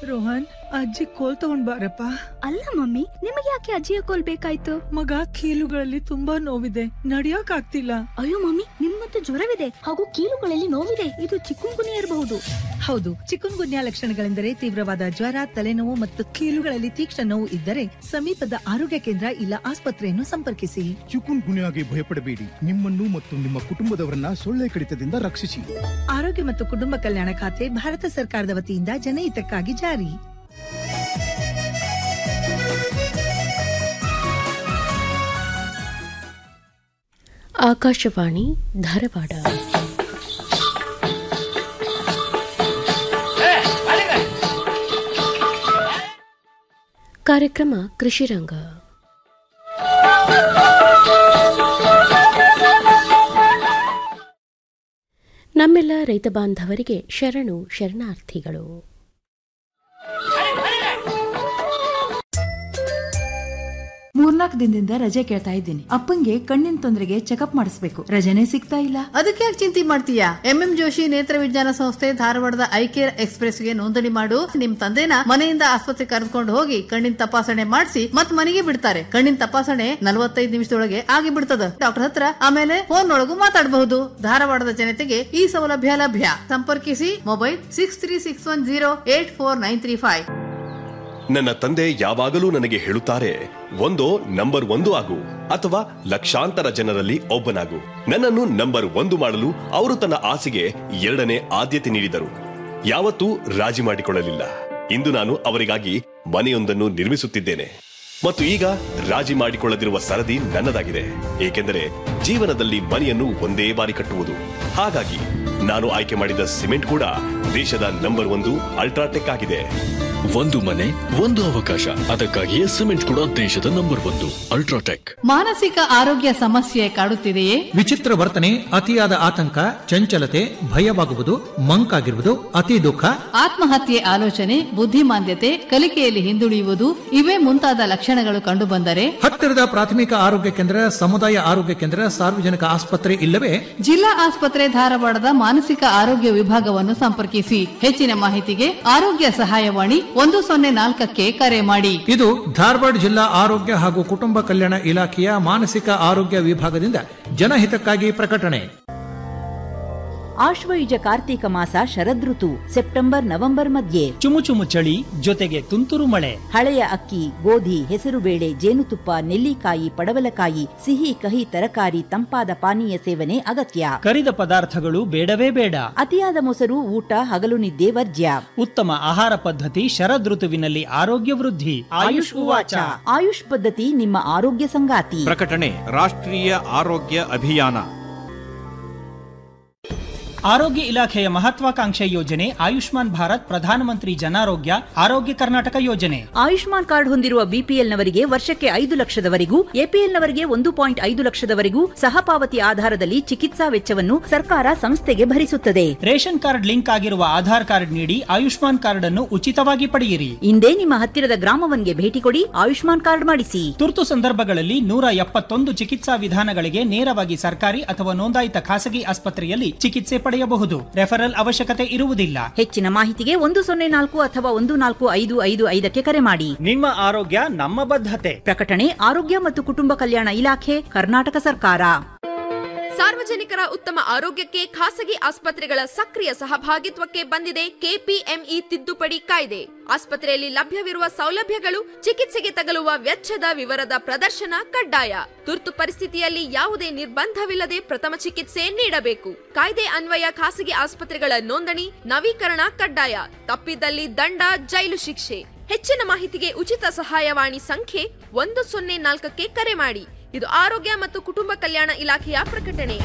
ರೋಹನ್ ಅಜ್ಜಿ ಕೋಲ್ ತಗೊಂಡ್ ಬಾರಪ್ಪ ಅಲ್ಲ ಮಮ್ಮಿ ನಿಮಗೆ ಯಾಕೆ ಅಜ್ಜಿಯ ಕೋಲ್ ಬೇಕಾಯ್ತು ಮಗ ಕೀಲುಗಳಲ್ಲಿ ತುಂಬಾ ನೋವಿದೆ ನಡಿಯಕ್ ಆಗ್ತಿಲ್ಲ ಅಯ್ಯೋ ಮಮ್ಮಿ ನಿಮ್ಮಂತೂ ಜ್ವರವಿದೆ ಹಾಗೂ ಕೀಲುಗಳಲ್ಲಿ ನೋವಿದೆ ಇದು ಚಿಕ್ಕುಂಗುನಿ ಇರಬಹುದು ಹೌದು ಚಿಕುನ್ ಗುನ್ಯಾ ಲಕ್ಷಣಗಳೆಂದರೆ ತೀವ್ರವಾದ ಜ್ವರ ತಲೆನೋವು ಮತ್ತು ಕೀಲುಗಳಲ್ಲಿ ತೀಕ್ಷ್ಣ ನೋವು ಇದ್ದರೆ ಸಮೀಪದ ಆರೋಗ್ಯ ಕೇಂದ್ರ ಇಲ್ಲ ಆಸ್ಪತ್ರೆಯನ್ನು ಸಂಪರ್ಕಿಸಿ ಚಿಕುನ್ ಗುನ್ಯಾಗೆ ಭಯಪಡಬೇಡಿ ನಿಮ್ಮನ್ನು ಮತ್ತು ನಿಮ್ಮ ಕುಟುಂಬದವರನ್ನ ಸೊಳ್ಳೆ ಕಡಿತದಿಂದ ರಕ್ಷಿಸಿ ಆರೋಗ್ಯ ಮತ್ತು ಕುಟುಂಬ ಕಲ್ಯಾಣ ಖಾತೆ ಭಾರತ ಸರ್ಕಾರದ ವತಿಯಿಂದ ಜನಹಿತಕ್ಕಾಗಿ ಜಾರಿ ಆಕಾಶವಾಣಿ ಧಾರವಾಡ ಕಾರ್ಯಕ್ರಮ ಕೃಷಿರಂಗ ನಮ್ಮೆಲ್ಲ ರೈತ ಬಾಂಧವರಿಗೆ ಶರಣು ಶರಣಾರ್ಥಿಗಳು ಮೂರ್ನಾಲ್ಕು ದಿನದಿಂದ ರಜೆ ಕೇಳ್ತಾ ಇದ್ದೀನಿ ಅಪ್ಪಂಗೆ ಕಣ್ಣಿನ ತೊಂದರೆಗೆ ಚೆಕಪ್ ಮಾಡಿಸ್ಬೇಕು ರಜೆನೇ ಸಿಗ್ತಾ ಇಲ್ಲ ಅದಕ್ಕೆ ಯಾಕೆ ಚಿಂತೆ ಮಾಡ್ತೀಯಾ ಎಂಎಂ ಜೋಶಿ ನೇತ್ರ ವಿಜ್ಞಾನ ಸಂಸ್ಥೆ ಧಾರವಾಡದ ಐಕೇರ್ ಎಕ್ಸ್ಪ್ರೆಸ್ ಗೆ ನೋಂದಣಿ ಮಾಡು ನಿಮ್ ತಂದೆನ ಮನೆಯಿಂದ ಆಸ್ಪತ್ರೆ ಕರೆದುಕೊಂಡು ಹೋಗಿ ಕಣ್ಣಿನ ತಪಾಸಣೆ ಮಾಡಿಸಿ ಮತ್ ಮನೆಗೆ ಬಿಡ್ತಾರೆ ಕಣ್ಣಿನ ತಪಾಸಣೆ ನಲವತ್ತೈದು ನಿಮಿಷದೊಳಗೆ ಆಗಿ ಬಿಡ್ತದ ಡಾಕ್ಟರ್ ಹತ್ರ ಆಮೇಲೆ ಫೋನ್ ಒಳಗೂ ಮಾತಾಡಬಹುದು ಧಾರವಾಡದ ಜನತೆಗೆ ಈ ಸೌಲಭ್ಯ ಲಭ್ಯ ಸಂಪರ್ಕಿಸಿ mobile six three six one zero eight four nine three five ನನ್ನ ತಂದೆ ಯಾವಾಗಲೂ ನನಗೆ ಹೇಳುತ್ತಾರೆ ಒಂದೋ ನಂಬರ್ ಒಂದು ಆಗು ಅಥವಾ ಲಕ್ಷಾಂತರ ಜನರಲ್ಲಿ ಒಬ್ಬನಾಗು ನನ್ನನ್ನು ನಂಬರ್ ಒಂದು ಮಾಡಲು ಅವರು ತನ್ನ ಆಸೆಗೆ ಎರಡನೇ ಆದ್ಯತೆ ನೀಡಿದರು ಯಾವತ್ತೂ ರಾಜಿ ಮಾಡಿಕೊಳ್ಳಲಿಲ್ಲ ಇಂದು ನಾನು ಅವರಿಗಾಗಿ ಮನೆಯೊಂದನ್ನು ನಿರ್ಮಿಸುತ್ತಿದ್ದೇನೆ ಮತ್ತು ಈಗ ರಾಜಿ ಮಾಡಿಕೊಳ್ಳದಿರುವ ಸರದಿ ನನ್ನದಾಗಿದೆ ಏಕೆಂದರೆ ಜೀವನದಲ್ಲಿ ಮನೆಯನ್ನು ಒಂದೇ ಬಾರಿ ಕಟ್ಟುವುದು ಹಾಗಾಗಿ ನಾನು ಆಯ್ಕೆ ಮಾಡಿದ ಸಿಮೆಂಟ್ ಕೂಡ ದೇಶದ ನಂಬರ್ ಒಂದು ಅಲ್ಟ್ರಾಟೆಕ್ ಆಗಿದೆ ಒಂದು ಮನೆ ಒಂದು ಅವಕಾಶ ಅದಕ್ಕಾಗಿಯೇ ಸಿಮೆಂಟ್ ಕೂಡ ದೇಶದ ನಂಬರ್ ಒಂದು ಅಲ್ಟ್ರಾಟೆಕ್ ಮಾನಸಿಕ ಆರೋಗ್ಯ ಸಮಸ್ಯೆ ಕಾಡುತ್ತಿದೆಯೇ ವಿಚಿತ್ರ ವರ್ತನೆ ಅತಿಯಾದ ಆತಂಕ ಚಂಚಲತೆ ಭಯವಾಗುವುದು ಮಂಕಾಗಿರುವುದು ಅತಿ ದುಃಖ ಆತ್ಮಹತ್ಯೆ ಆಲೋಚನೆ ಬುದ್ಧಿಮಾಂದ್ಯತೆ ಕಲಿಕೆಯಲ್ಲಿ ಹಿಂದುಳಿಯುವುದು ಇವೇ ಮುಂತಾದ ಲಕ್ಷಣಗಳು ಕಂಡುಬಂದರೆ ಹತ್ತಿರದ ಪ್ರಾಥಮಿಕ ಆರೋಗ್ಯ ಕೇಂದ್ರ ಸಮುದಾಯ ಆರೋಗ್ಯ ಕೇಂದ್ರ ಸಾರ್ವಜನಿಕ ಆಸ್ಪತ್ರೆ ಇಲ್ಲವೇ ಜಿಲ್ಲಾ ಆಸ್ಪತ್ರೆ ಧಾರವಾಡದ ಮಾನಸಿಕ ಆರೋಗ್ಯ ವಿಭಾಗವನ್ನು ಸಂಪರ್ಕಿಸಿ ಹೆಚ್ಚಿನ ಮಾಹಿತಿಗೆ ಆರೋಗ್ಯ ಸಹಾಯವಾಣಿ ಒಂದು ಸೊನ್ನೆ ನಾಲ್ಕಕ್ಕೆ ಕರೆ ಮಾಡಿ ಇದು ಧಾರವಾಡ ಜಿಲ್ಲಾ ಆರೋಗ್ಯ ಹಾಗೂ ಕುಟುಂಬ ಕಲ್ಯಾಣ ಇಲಾಖೆಯ ಮಾನಸಿಕ ಆರೋಗ್ಯ ವಿಭಾಗದಿಂದ ಜನಹಿತಕ್ಕಾಗಿ ಪ್ರಕಟಣೆ ಆಶ್ವಯುಜ ಕಾರ್ತೀಕ ಮಾಸ ಶರದೃತು ಸೆಪ್ಟೆಂಬರ್ ನವೆಂಬರ್ ಮಧ್ಯೆ ಚುಮು ಚುಮು ಚಳಿ ಜೊತೆಗೆ ತುಂತುರು ಮಳೆ ಹಳೆಯ ಅಕ್ಕಿ ಗೋಧಿ ಹೆಸರುಬೇಳೆ ಜೇನುತುಪ್ಪ ನೆಲ್ಲಿಕಾಯಿ ಪಡವಲಕಾಯಿ ಸಿಹಿ ಕಹಿ ತರಕಾರಿ ತಂಪಾದ ಪಾನೀಯ ಸೇವನೆ ಅಗತ್ಯ ಕರಿದ ಪದಾರ್ಥಗಳು ಬೇಡವೇ ಬೇಡ ಅತಿಯಾದ ಮೊಸರು ಊಟ ಹಗಲು ನಿದ್ದೆ ವರ್ಜ್ಯ ಉತ್ತಮ ಆಹಾರ ಪದ್ಧತಿ ಶರದೃತುವಿನಲ್ಲಿ ಆರೋಗ್ಯ ವೃದ್ಧಿ ಆಯುಷ್ ಉವಾಚ ಆಯುಷ್ ಪದ್ಧತಿ ನಿಮ್ಮ ಆರೋಗ್ಯ ಸಂಗಾತಿ ಪ್ರಕಟಣೆ ರಾಷ್ಟ್ರೀಯ ಆರೋಗ್ಯ ಅಭಿಯಾನ ಆರೋಗ್ಯ ಇಲಾಖೆಯ ಮಹತ್ವಾಕಾಂಕ್ಷೆ ಯೋಜನೆ ಆಯುಷ್ಮಾನ್ ಭಾರತ್ ಪ್ರಧಾನಮಂತ್ರಿ ಜನಾರೋಗ್ಯ ಆರೋಗ್ಯ ಕರ್ನಾಟಕ ಯೋಜನೆ ಆಯುಷ್ಮಾನ್ ಕಾರ್ಡ್ ಹೊಂದಿರುವ ಬಿಪಿಎಲ್ನವರಿಗೆ ವರ್ಷಕ್ಕೆ ಐದು ಲಕ್ಷದವರೆಗೂ ಎಪಿಎಲ್ನವರಿಗೆ ಒಂದು ಪಾಯಿಂಟ್ ಐದು ಲಕ್ಷದವರೆಗೂ ಸಹಪಾವತಿ ಆಧಾರದಲ್ಲಿ ಚಿಕಿತ್ಸಾ ವೆಚ್ಚವನ್ನು ಸರ್ಕಾರ ಸಂಸ್ಥೆಗೆ ಭರಿಸುತ್ತದೆ ರೇಷನ್ ಕಾರ್ಡ್ ಲಿಂಕ್ ಆಗಿರುವ ಆಧಾರ್ ಕಾರ್ಡ್ ನೀಡಿ ಆಯುಷ್ಮಾನ್ ಕಾರ್ಡ್ ಅನ್ನು ಉಚಿತವಾಗಿ ಪಡೆಯಿರಿ ಇಂದೇ ನಿಮ್ಮ ಹತ್ತಿರದ ಗ್ರಾಮವನ್ಗೆ ಭೇಟಿ ಕೊಡಿ ಆಯುಷ್ಮಾನ್ ಕಾರ್ಡ್ ಮಾಡಿಸಿ ತುರ್ತು ಸಂದರ್ಭಗಳಲ್ಲಿ ನೂರ ಎಪ್ಪತ್ತೊಂದು ಚಿಕಿತ್ಸಾ ವಿಧಾನಗಳಿಗೆ ನೇರವಾಗಿ ಸರ್ಕಾರಿ ಅಥವಾ ನೋಂದಾಯಿತ ಖಾಸಗಿ ಆಸ್ಪತ್ರೆಯಲ್ಲಿ ಚಿಕಿತ್ಸೆ ಪಡೆಯಬಹುದು ರೆಫರಲ್ ಅವಶ್ಯಕತೆ ಇರುವುದಿಲ್ಲ ಹೆಚ್ಚಿನ ಮಾಹಿತಿಗೆ ಒಂದು ಸೊನ್ನೆ ನಾಲ್ಕು ಅಥವಾ ಒಂದು ನಾಲ್ಕು ಐದು ಐದು ಐದಕ್ಕೆ ಕರೆ ಮಾಡಿ ನಿಮ್ಮ ಆರೋಗ್ಯ ನಮ್ಮ ಬದ್ಧತೆ ಪ್ರಕಟಣೆ ಆರೋಗ್ಯ ಮತ್ತು ಕುಟುಂಬ ಕಲ್ಯಾಣ ಇಲಾಖೆ ಕರ್ನಾಟಕ ಸರ್ಕಾರ ಸಾರ್ವಜನಿಕರ ಉತ್ತಮ ಆರೋಗ್ಯಕ್ಕೆ ಖಾಸಗಿ ಆಸ್ಪತ್ರೆಗಳ ಸಕ್ರಿಯ ಸಹಭಾಗಿತ್ವಕ್ಕೆ ಬಂದಿದೆ ಕೆಪಿಎಂಇ ತಿದ್ದುಪಡಿ ಕಾಯ್ದೆ ಆಸ್ಪತ್ರೆಯಲ್ಲಿ ಲಭ್ಯವಿರುವ ಸೌಲಭ್ಯಗಳು ಚಿಕಿತ್ಸೆಗೆ ತಗಲುವ ವೆಚ್ಚದ ವಿವರದ ಪ್ರದರ್ಶನ ಕಡ್ಡಾಯ ತುರ್ತು ಪರಿಸ್ಥಿತಿಯಲ್ಲಿ ಯಾವುದೇ ನಿರ್ಬಂಧವಿಲ್ಲದೆ ಪ್ರಥಮ ಚಿಕಿತ್ಸೆ ನೀಡಬೇಕು ಕಾಯ್ದೆ ಅನ್ವಯ ಖಾಸಗಿ ಆಸ್ಪತ್ರೆಗಳ ನೋಂದಣಿ ನವೀಕರಣ ಕಡ್ಡಾಯ ತಪ್ಪಿದಲ್ಲಿ ದಂಡ ಜೈಲು ಶಿಕ್ಷೆ ಹೆಚ್ಚಿನ ಮಾಹಿತಿಗೆ ಉಚಿತ ಸಹಾಯವಾಣಿ ಸಂಖ್ಯೆ ಒಂದು ಸೊನ್ನೆ ನಾಲ್ಕಕ್ಕೆ ಕರೆ ಮಾಡಿ ಇದು ಆರೋಗ್ಯ ಮತ್ತು ಕುಟುಂಬ ಕಲ್ಯಾಣ ಇಲಾಖೆಯ ಪ್ರಕಟಣೆ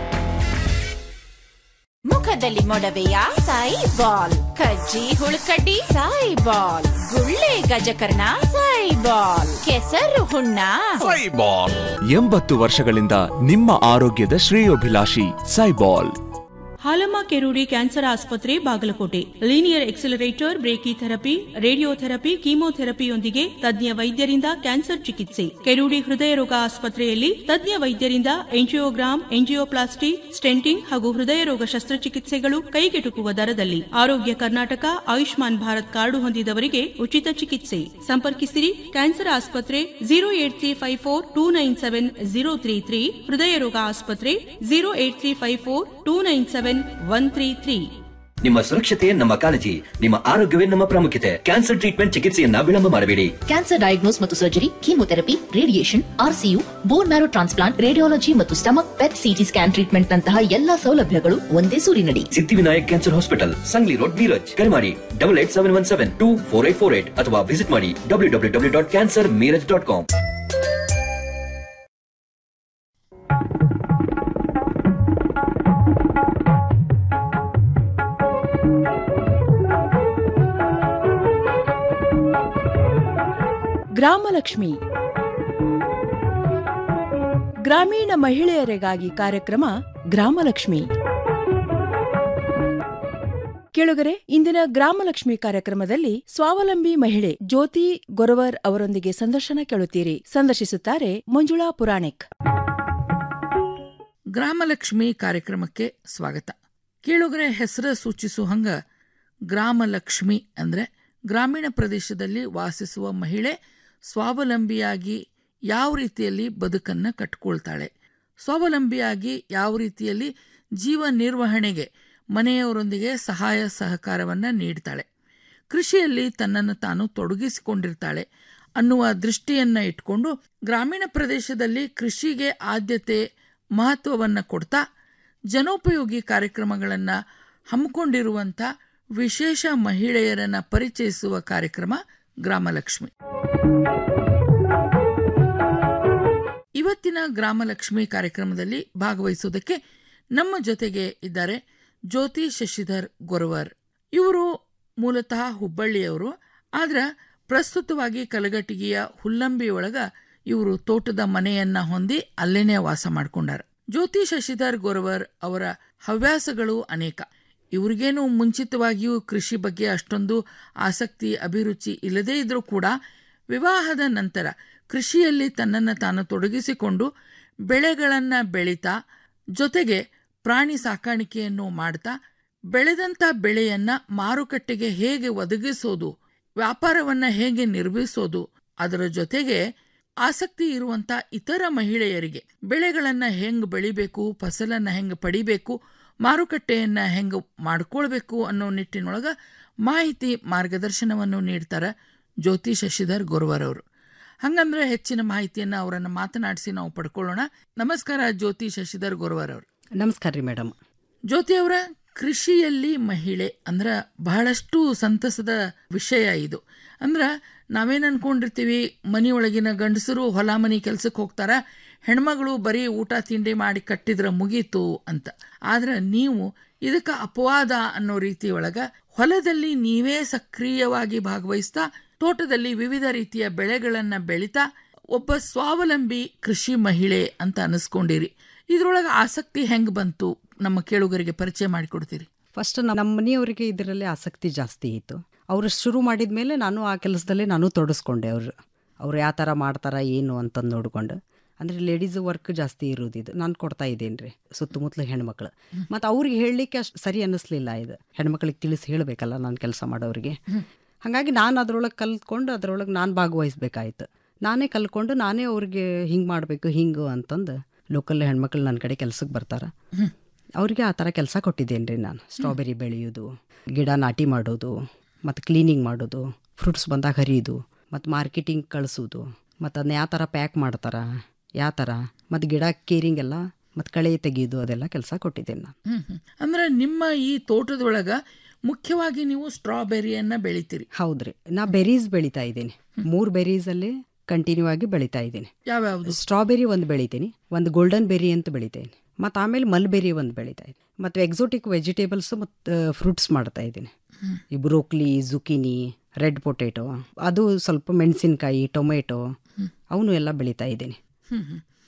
ಮುಖದಲ್ಲಿ ಮೊಡವೆಯ ಸಾಯಿ ಬಾಲ್ ಕಜ್ಜಿ ಹುಳುಕಡ್ಡಿ ಸಾಯಿ ಬಾಲ್ ಗುಳ್ಳೆ ಗಜಕರ್ಣ ಸಾಯಿ ಬಾಲ್ ಕೆಸರು ಹುಣ್ಣ ಎಂಬತ್ತು ವರ್ಷಗಳಿಂದ ನಿಮ್ಮ ಆರೋಗ್ಯದ ಶ್ರೇಯೋಭಿಲಾಷಿ ಸೈಬಾಲ್ ಹಾಲಮ್ಮ ಕೆರೂಡಿ ಕ್ಯಾನ್ಸರ್ ಆಸ್ಪತ್ರೆ Bagalkote linear accelerator brachytherapy radiotherapy ಕೀಮೋಥೆರಪಿಯೊಂದಿಗೆ ತಜ್ಞ ವೈದ್ಯರಿಂದ ಕ್ಯಾನ್ಸರ್ ಚಿಕಿತ್ಸೆ ಕೆರೂಡಿ ಹೃದಯ ರೋಗ ಆಸ್ಪತ್ರೆಯಲ್ಲಿ ತಜ್ಞ ವೈದ್ಯರಿಂದ ಎಂಜಿಯೋಗ್ರಾಮ್ ಎಂಜಿಯೋಪ್ಲಾಸ್ಟಿ ಸ್ಟೆಂಟಿಂಗ್ ಹಾಗೂ ಹೃದಯ ರೋಗ ಶಸ್ತ್ರಚಿಕಿತ್ಸೆಗಳು ಕೈಗೆಟುಕುವ ದರದಲ್ಲಿ ಆರೋಗ್ಯ ಕರ್ನಾಟಕ ಆಯುಷ್ಮಾನ್ ಭಾರತ್ ಕಾರ್ಡು ಹೊಂದಿದವರಿಗೆ ಉಚಿತ ಚಿಕಿತ್ಸೆ ಸಂಪರ್ಕಿಸಿರಿ ಕ್ಯಾನ್ಸರ್ ಆಸ್ಪತ್ರೆ zero eight three five four two nine seven zero three three ಹೃದಯ ರೋಗ ಆಸ್ಪತ್ರೆ zero eight three five four two nine seven one three three ನಿಮ್ಮ ಸುರಕ್ಷತೆ ನಮ್ಮ ಕಾಳಜಿ ನಿಮ್ಮ ಆರೋಗ್ಯವೇ ನಮ್ಮ ಪ್ರಾಮುಖ್ಯತೆ ಕ್ಯಾನ್ಸರ್ ಟ್ರೀಟ್ಮೆಂಟ್ ಚಿಕಿತ್ಸೆಯನ್ನ ವಿಳಂಬ ಮಾಡಬೇಡಿ ಕ್ಯಾನ್ಸರ್ ಡಯಾಗ್ನೋಸ್ ಮತ್ತು surgery chemotherapy radiation RCU bone marrow transplant radiology ಮತ್ತು stomach PET CT scan treatment ನಂತಹ ಎಲ್ಲಾ ಸೌಲಭ್ಯಗಳು ಒಂದೇ ಸೂರಿನಡಿ Siddhivinayak cancer hospital Sangli road Miraj ಕರೆ ಮಾಡಿ double eight seven one seven two four eight four eight ಅಥವಾ ವಿಸಿಟ್ ಮಾಡಿ W W W dot cancer Miraj dot com Gramalakshmi ಗ್ರಾಮೀಣ ಮಹಿಳೆಯರಿಗಾಗಿ ಕಾರ್ಯಕ್ರಮ ಗ್ರಾಮಲಕ್ಷ್ಮಿ ಕೇಳುಗರೆ ಇಂದಿನ ಗ್ರಾಮಲಕ್ಷ್ಮಿ ಕಾರ್ಯಕ್ರಮದಲ್ಲಿ ಸ್ವಾವಲಂಬಿ ಮಹಿಳೆ ಜ್ಯೋತಿ ಗೊರವರ್ ಅವರೊಂದಿಗೆ ಸಂದರ್ಶನ ಕೇಳುತ್ತೀರಿ ಸಂದರ್ಶಿಸುತ್ತಾರೆ ಮಂಜುಳಾ ಪುರಾಣಿಕ್ ಗ್ರಾಮಲಕ್ಷ್ಮಿ ಕಾರ್ಯಕ್ರಮಕ್ಕೆ ಸ್ವಾಗತ ಕೇಳುಗರೆ ಹೆಸರು ಸೂಚಿಸುವ ಹಂಗ ಗ್ರಾಮಲಕ್ಷ್ಮಿ ಅಂದ್ರೆ ಗ್ರಾಮೀಣ ಪ್ರದೇಶದಲ್ಲಿ ವಾಸಿಸುವ ಮಹಿಳೆ ಸ್ವಾವಲಂಬಿಯಾಗಿ ಯಾವ ರೀತಿಯಲ್ಲಿ ಬದುಕನ್ನು ಕಟ್ಕೊಳ್ತಾಳೆ ಸ್ವಾವಲಂಬಿಯಾಗಿ ಯಾವ ರೀತಿಯಲ್ಲಿ ಜೀವ ನಿರ್ವಹಣೆಗೆ ಮನೆಯವರೊಂದಿಗೆ ಸಹಾಯ ಸಹಕಾರವನ್ನು ನೀಡ್ತಾಳೆ ಕೃಷಿಯಲ್ಲಿ ತನ್ನನ್ನು ತಾನು ತೊಡಗಿಸಿಕೊಂಡಿರ್ತಾಳೆ ಅನ್ನುವ ದೃಷ್ಟಿಯನ್ನ ಇಟ್ಕೊಂಡು ಗ್ರಾಮೀಣ ಪ್ರದೇಶದಲ್ಲಿ ಕೃಷಿಗೆ ಆದ್ಯತೆ ಮಹತ್ವವನ್ನು ಕೊಡ್ತಾ ಜನೋಪಯೋಗಿ ಕಾರ್ಯಕ್ರಮಗಳನ್ನು ಹಮ್ಮಿಕೊಂಡಿರುವಂಥ ವಿಶೇಷ ಮಹಿಳೆಯರನ್ನ ಪರಿಚಯಿಸುವ ಕಾರ್ಯಕ್ರಮ ಗ್ರಾಮಲಕ್ಷ್ಮಿ ಇವತ್ತಿನ ಗ್ರಾಮಲಕ್ಷ್ಮಿ ಕಾರ್ಯಕ್ರಮದಲ್ಲಿ ಭಾಗವಹಿಸುವುದಕ್ಕೆ ನಮ್ಮ ಜೊತೆಗೆ ಇದ್ದಾರೆ ಜ್ಯೋತಿ ಶಶಿಧರ್ ಗೊರವರ್ ಇವರು ಮೂಲತಃ ಹುಬ್ಬಳ್ಳಿಯವರು ಆದ್ರೆ ಪ್ರಸ್ತುತವಾಗಿ ಕಲಗಟಿಗೆಯ ಹುಲ್ಲಂಬಿಯೊಳಗ ಇವರು ತೋಟದ ಮನೆಯನ್ನ ಹೊಂದಿ ಅಲ್ಲೇನೆ ವಾಸ ಮಾಡ್ಕೊಂಡಾರ ಜ್ಯೋತಿ ಶಶಿಧರ್ ಗೊರವರ್ ಅವರ ಹವ್ಯಾಸಗಳು ಅನೇಕ ಇವ್ರಿಗೇನು ಮುಂಚಿತವಾಗಿಯೂ ಕೃಷಿ ಬಗ್ಗೆ ಅಷ್ಟೊಂದು ಆಸಕ್ತಿ ಅಭಿರುಚಿ ಇಲ್ಲದೇ ಇದ್ರೂ ಕೂಡ ವಿವಾಹದ ನಂತರ ಕೃಷಿಯಲ್ಲಿ ತನ್ನನ್ನು ತಾನು ತೊಡಗಿಸಿಕೊಂಡು ಬೆಳೆಗಳನ್ನು ಬೆಳೀತಾ ಜೊತೆಗೆ ಪ್ರಾಣಿ ಸಾಕಾಣಿಕೆಯನ್ನು ಮಾಡ್ತಾ ಬೆಳೆದಂಥ ಬೆಳೆಯನ್ನ ಮಾರುಕಟ್ಟೆಗೆ ಹೇಗೆ ಒದಗಿಸೋದು ವ್ಯಾಪಾರವನ್ನ ಹೇಗೆ ನಿರ್ವಹಿಸೋದು ಅದರ ಜೊತೆಗೆ ಆಸಕ್ತಿ ಇರುವಂತ ಇತರ ಮಹಿಳೆಯರಿಗೆ ಬೆಳೆಗಳನ್ನ ಹೆಂಗ್ ಬೆಳಿಬೇಕು ಫಸಲನ್ನ ಹೆಂಗ್ ಪಡಿಬೇಕು ಮಾರುಕಟ್ಟೆಯನ್ನ ಹೆಂಗ್ ಮಾಡ್ಕೊಳ್ಬೇಕು ಅನ್ನೋ ನಿಟ್ಟಿನೊಳಗ ಮಾಹಿತಿ ಮಾರ್ಗದರ್ಶನವನ್ನು ನೀಡ್ತಾರ ಜ್ಯೋತಿ ಶಶಿಧರ್ ಗೊರವರ್ ಅವರು ಹಂಗಂದ್ರೆ ಹೆಚ್ಚಿನ ಮಾಹಿತಿಯನ್ನ ಅವರನ್ನ ಮಾತನಾಡಿಸಿ ನಾವು ಪಡ್ಕೊಳ್ಳೋಣ ನಮಸ್ಕಾರ ಜ್ಯೋತಿ ಶಶಿಧರ್ ಗೊರವರ್ ಅವರು ನಮಸ್ಕಾರ ರೀ ಮೇಡಮ್ ಜ್ಯೋತಿ ಅವರ ಕೃಷಿಯಲ್ಲಿ ಮಹಿಳೆ ಅಂದ್ರ ಬಹಳಷ್ಟು ಸಂತಸದ ವಿಷಯ ಇದು ಅಂದ್ರ ನಾವೇನ್ ಅನ್ಕೊಂಡಿರ್ತೀವಿ ಮನೆಯೊಳಗಿನ ಗಂಡಸರು ಹೊಲ ಮನಿ ಕೆಲ್ಸಕ್ಕೆ ಹೋಗ್ತಾರ ಹೆಣ್ಮಗಳು ಬರೀ ಊಟ ತಿಂಡಿ ಮಾಡಿ ಕಟ್ಟಿದ್ರ ಮುಗೀತು ಅಂತ ಆದ್ರೆ ನೀವು ಇದಕ್ಕೆ ಅಪವಾದ ಅನ್ನೋ ರೀತಿಯೊಳಗ ಹೊಲದಲ್ಲಿ ನೀವೇ ಸಕ್ರಿಯವಾಗಿ ಭಾಗವಹಿಸ್ತಾ ತೋಟದಲ್ಲಿ ವಿವಿಧ ರೀತಿಯ ಬೆಳೆಗಳನ್ನ ಬೆಳಿತಾ ಒಬ್ಬ ಸ್ವಾವಲಂಬಿ ಕೃಷಿ ಮಹಿಳೆ ಅಂತ ಅನಿಸ್ಕೊಂಡಿರಿ ಇದ್ರೊಳಗೆ ಆಸಕ್ತಿ ಹೆಂಗ್ ಬಂತು ನಮ್ಮ ಕೇಳುಗರಿಗೆ ಪರಿಚಯ ಮಾಡಿಕೊಡ್ತೀರಿ ಫಸ್ಟ್ ನಮ್ಮ ಮನೆಯವರಿಗೆ ಇದರಲ್ಲಿ ಆಸಕ್ತಿ ಜಾಸ್ತಿ ಇತ್ತು ಅವರು ಶುರು ಮಾಡಿದ ಮೇಲೆ ನಾನು ಆ ಕೆಲಸದಲ್ಲೇ ನಾನು ತೊಡಸ್ಕೊಂಡೆ ಅವರು ಅವ್ರು ಯಾವ ಥರ ಮಾಡ್ತಾರ ಏನು ಅಂತಂದು ನೋಡ್ಕೊಂಡು ಅಂದರೆ ಲೇಡೀಸ್ ವರ್ಕ್ ಜಾಸ್ತಿ ಇರೋದು ಇದು ನಾನು ಕೊಡ್ತಾ ಇದ್ದೇನೆ ರೀ ಸುತ್ತಮುತ್ತಲ ಹೆಣ್ಮಕ್ಳು ಮತ್ತು ಅವ್ರಿಗೆ ಹೇಳಲಿಕ್ಕೆ ಅಷ್ಟು ಸರಿ ಅನ್ನಿಸ್ಲಿಲ್ಲ ಇದು ಹೆಣ್ಮಕ್ಳಿಗೆ ತಿಳಿಸಿ ಹೇಳಬೇಕಲ್ಲ ನಾನು ಕೆಲಸ ಮಾಡೋರಿಗೆ ಹಾಗಾಗಿ ನಾನು ಅದರೊಳಗೆ ಕಲ್ತ್ಕೊಂಡು ಅದರೊಳಗೆ ನಾನು ಭಾಗವಹಿಸ್ಬೇಕಾಯ್ತು ನಾನೇ ಕಲ್ತ್ಕೊಂಡು ನಾನೇ ಅವ್ರಿಗೆ ಹಿಂಗೆ ಮಾಡಬೇಕು ಹಿಂಗೆ ಅಂತಂದು ಲೋಕಲ್ ಹೆಣ್ಮಕ್ಳು ನನ್ನ ಕಡೆ ಕೆಲ್ಸಕ್ಕೆ ಬರ್ತಾರೆ ಅವ್ರಿಗೆ ಆ ಥರ ಕೆಲಸ ಕೊಟ್ಟಿದ್ದೇನೆ ರೀ ನಾನು ಸ್ಟ್ರಾಬೆರಿ ಬೆಳೆಯೋದು ಗಿಡ ನಾಟಿ ಮಾಡೋದು ಮತ್ತು ಕ್ಲೀನಿಂಗ್ ಮಾಡೋದು ಫ್ರೂಟ್ಸ್ ಬಂದಾಗ ಹರಿಯೋದು ಮತ್ತು ಮಾರ್ಕೆಟಿಂಗ್ ಕಳಿಸೋದು ಮತ್ತು ಅದನ್ನ ಯಾವ ಥರ ಪ್ಯಾಕ್ ಮಾಡ್ತಾರೆ ಯಾವ ಥರ ಮತ್ತು ಗಿಡ ಕೇರಿಂಗ್ ಎಲ್ಲ ಮತ್ತು ಕಳೆ ತೆಗೆಯೋದು ಅದೆಲ್ಲ ಕೆಲಸ ಕೊಟ್ಟಿದ್ದೇನೆ ನಾನು ಹ್ಮ್ ಹ್ಮ್. ಅಂದ್ರೆ ನಿಮ್ಮ ಈ ತೋಟದೊಳಗ ಮುಖ್ಯವಾಗಿ ನೀವು ಸ್ಟ್ರಾಬೆರಿಯನ್ನ ಬೆಳಿತೀರಿ ಹೌದ್ರಿ ನಾ ಬೆರೀಸ್ ಬೆಳಿತಾ ಇದ್ದೀನಿ ಮೂರು ಬೆರೀಸಲ್ಲಿ ಕಂಟಿನ್ಯೂ ಆಗಿ ಬೆಳಿತಾ ಇದ್ದೀನಿ ಯಾವ್ಯಾವ್ದು ಸ್ಟ್ರಾಬೆರಿ ಒಂದು ಬೆಳಿತೀನಿ ಒಂದು ಗೋಲ್ಡನ್ ಬೆರಿ ಅಂತ ಬೆಳಿತೀನಿ ಮತ್ತು ಆಮೇಲೆ ಮಲ್ಬೆರಿ ಒಂದು ಬೆಳಿತಾ ಇದ್ದೀನಿ ಮತ್ತು ಎಕ್ಸೋಟಿಕ್ ವೆಜಿಟೇಬಲ್ಸ್ ಮತ್ತು ಫ್ರೂಟ್ಸ್ ಮಾಡ್ತಾ ಇದ್ದೀನಿ ಈ ಬ್ರೋಕ್ಲಿ ಜುಕಿನಿ ರೆಡ್ ಪೊಟೇಟೊ ಅದು ಸ್ವಲ್ಪ ಮೆಣಸಿನ್ಕಾಯಿ ಟೊಮೆಟೊ ಅವನು ಎಲ್ಲ ಬೆಳಿತಾ ಇದ್ದೀನಿ ಹ್ಮ್ ಹ್ಮ್.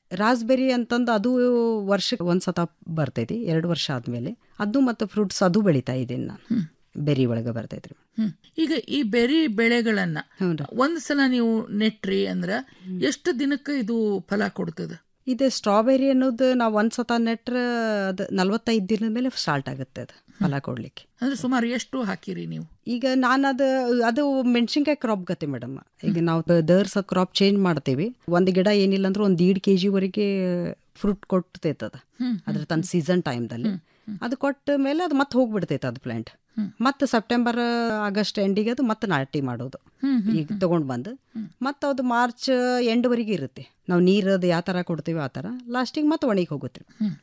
ರಾಸ್ಬೆರಿ ಅಂತಂದು ಅದು ವರ್ಷಕ್ಕೆ ಒಂದ್ಸತ ಬರ್ತೈತಿ ಎರಡು ವರ್ಷ ಆದ್ಮೇಲೆ ಅದು ಮತ್ತು ಫ್ರೂಟ್ಸ್ ಅದು ಬೆಳಿತಾ ಇದ್ದೀನಿ ನಾನು ಬೆರಿ ಒಳಗೆ ಬರ್ತೈತ್ರಿ ಹ್ಮ್. ಈಗ ಈ ಬೆರಿ ಬೆಳೆಗಳನ್ನ ಒಂದ್ ಸಲ ನೀವು ನೆಟ್ರಿ ಅಂದ್ರ ಎಷ್ಟು ದಿನಕ್ಕೆ ಇದು ಫಲ ಕೊಡ್ತದ ಇದು ಸ್ಟ್ರಾಬೆರಿ ಅನ್ನೋದು ನಾವು ಒಂದ್ಸತ ನೆಟ್ರ ಅದು ನಲ್ವತ್ತೈದು ದಿನದ ಮೇಲೆ ಸ್ಟಾರ್ಟ್ ಆಗುತ್ತೆ ಅದು ಫಲ ಕೊಡ್ಲಿಕ್ಕೆ ಅಂದ್ರೆ ಸುಮಾರು ಎಷ್ಟು ಹಾಕಿರಿ ನೀವು ಈಗ ನಾನು ಅದು ಅದು ಮೆಣಸಿನ್ಕಾಯಿ ಕ್ರಾಪ್ ಗತೆ ಮೇಡಮ್ ಈಗ ನಾವು ದರ್ ಸ ಕ್ರಾಪ್ ಚೇಂಜ್ ಮಾಡ್ತೀವಿ ಒಂದು ಗಿಡ ಏನಿಲ್ಲ ಅಂದ್ರೆ ಒಂದು ದೀಡ್ ಕೆ ಜಿವರೆಗೆ ಫ್ರೂಟ್ ಕೊಡ್ತೈತೆ ಅದು ಅದ್ರ ತನ್ನ ಸೀಸನ್ ಟೈಮ್ದಲ್ಲಿ ಅದು ಕೊಟ್ಟ ಮೇಲೆ ಅದು ಮತ್ತೆ ಹೋಗ್ಬಿಡ್ತೈತೆ ಅದು ಪ್ಲಾಂಟ್ ಮತ್ತೆ ಸೆಪ್ಟೆಂಬರ್ ಆಗಸ್ಟ್ ಎಂಡಿಗೆ ಅದು ಮತ್ತೆ ನಾಟಿ ಮಾಡೋದು ಈಗ ತಗೊಂಡ್ ಬಂದು ಮತ್ತೆ ಅದು ಮಾರ್ಚ್ ಎಂಡ್ವರೆಗೆ ಇರುತ್ತೆ ನಾವು ನೀರು ಅದು ಯಾವ ಥರ ಕೊಡ್ತೀವಿ ಆ ಥರ ಲಾಸ್ಟಿಗೆ ಮತ್ತೆ ಒಣಗಿ ಹೋಗುತ್ತೆ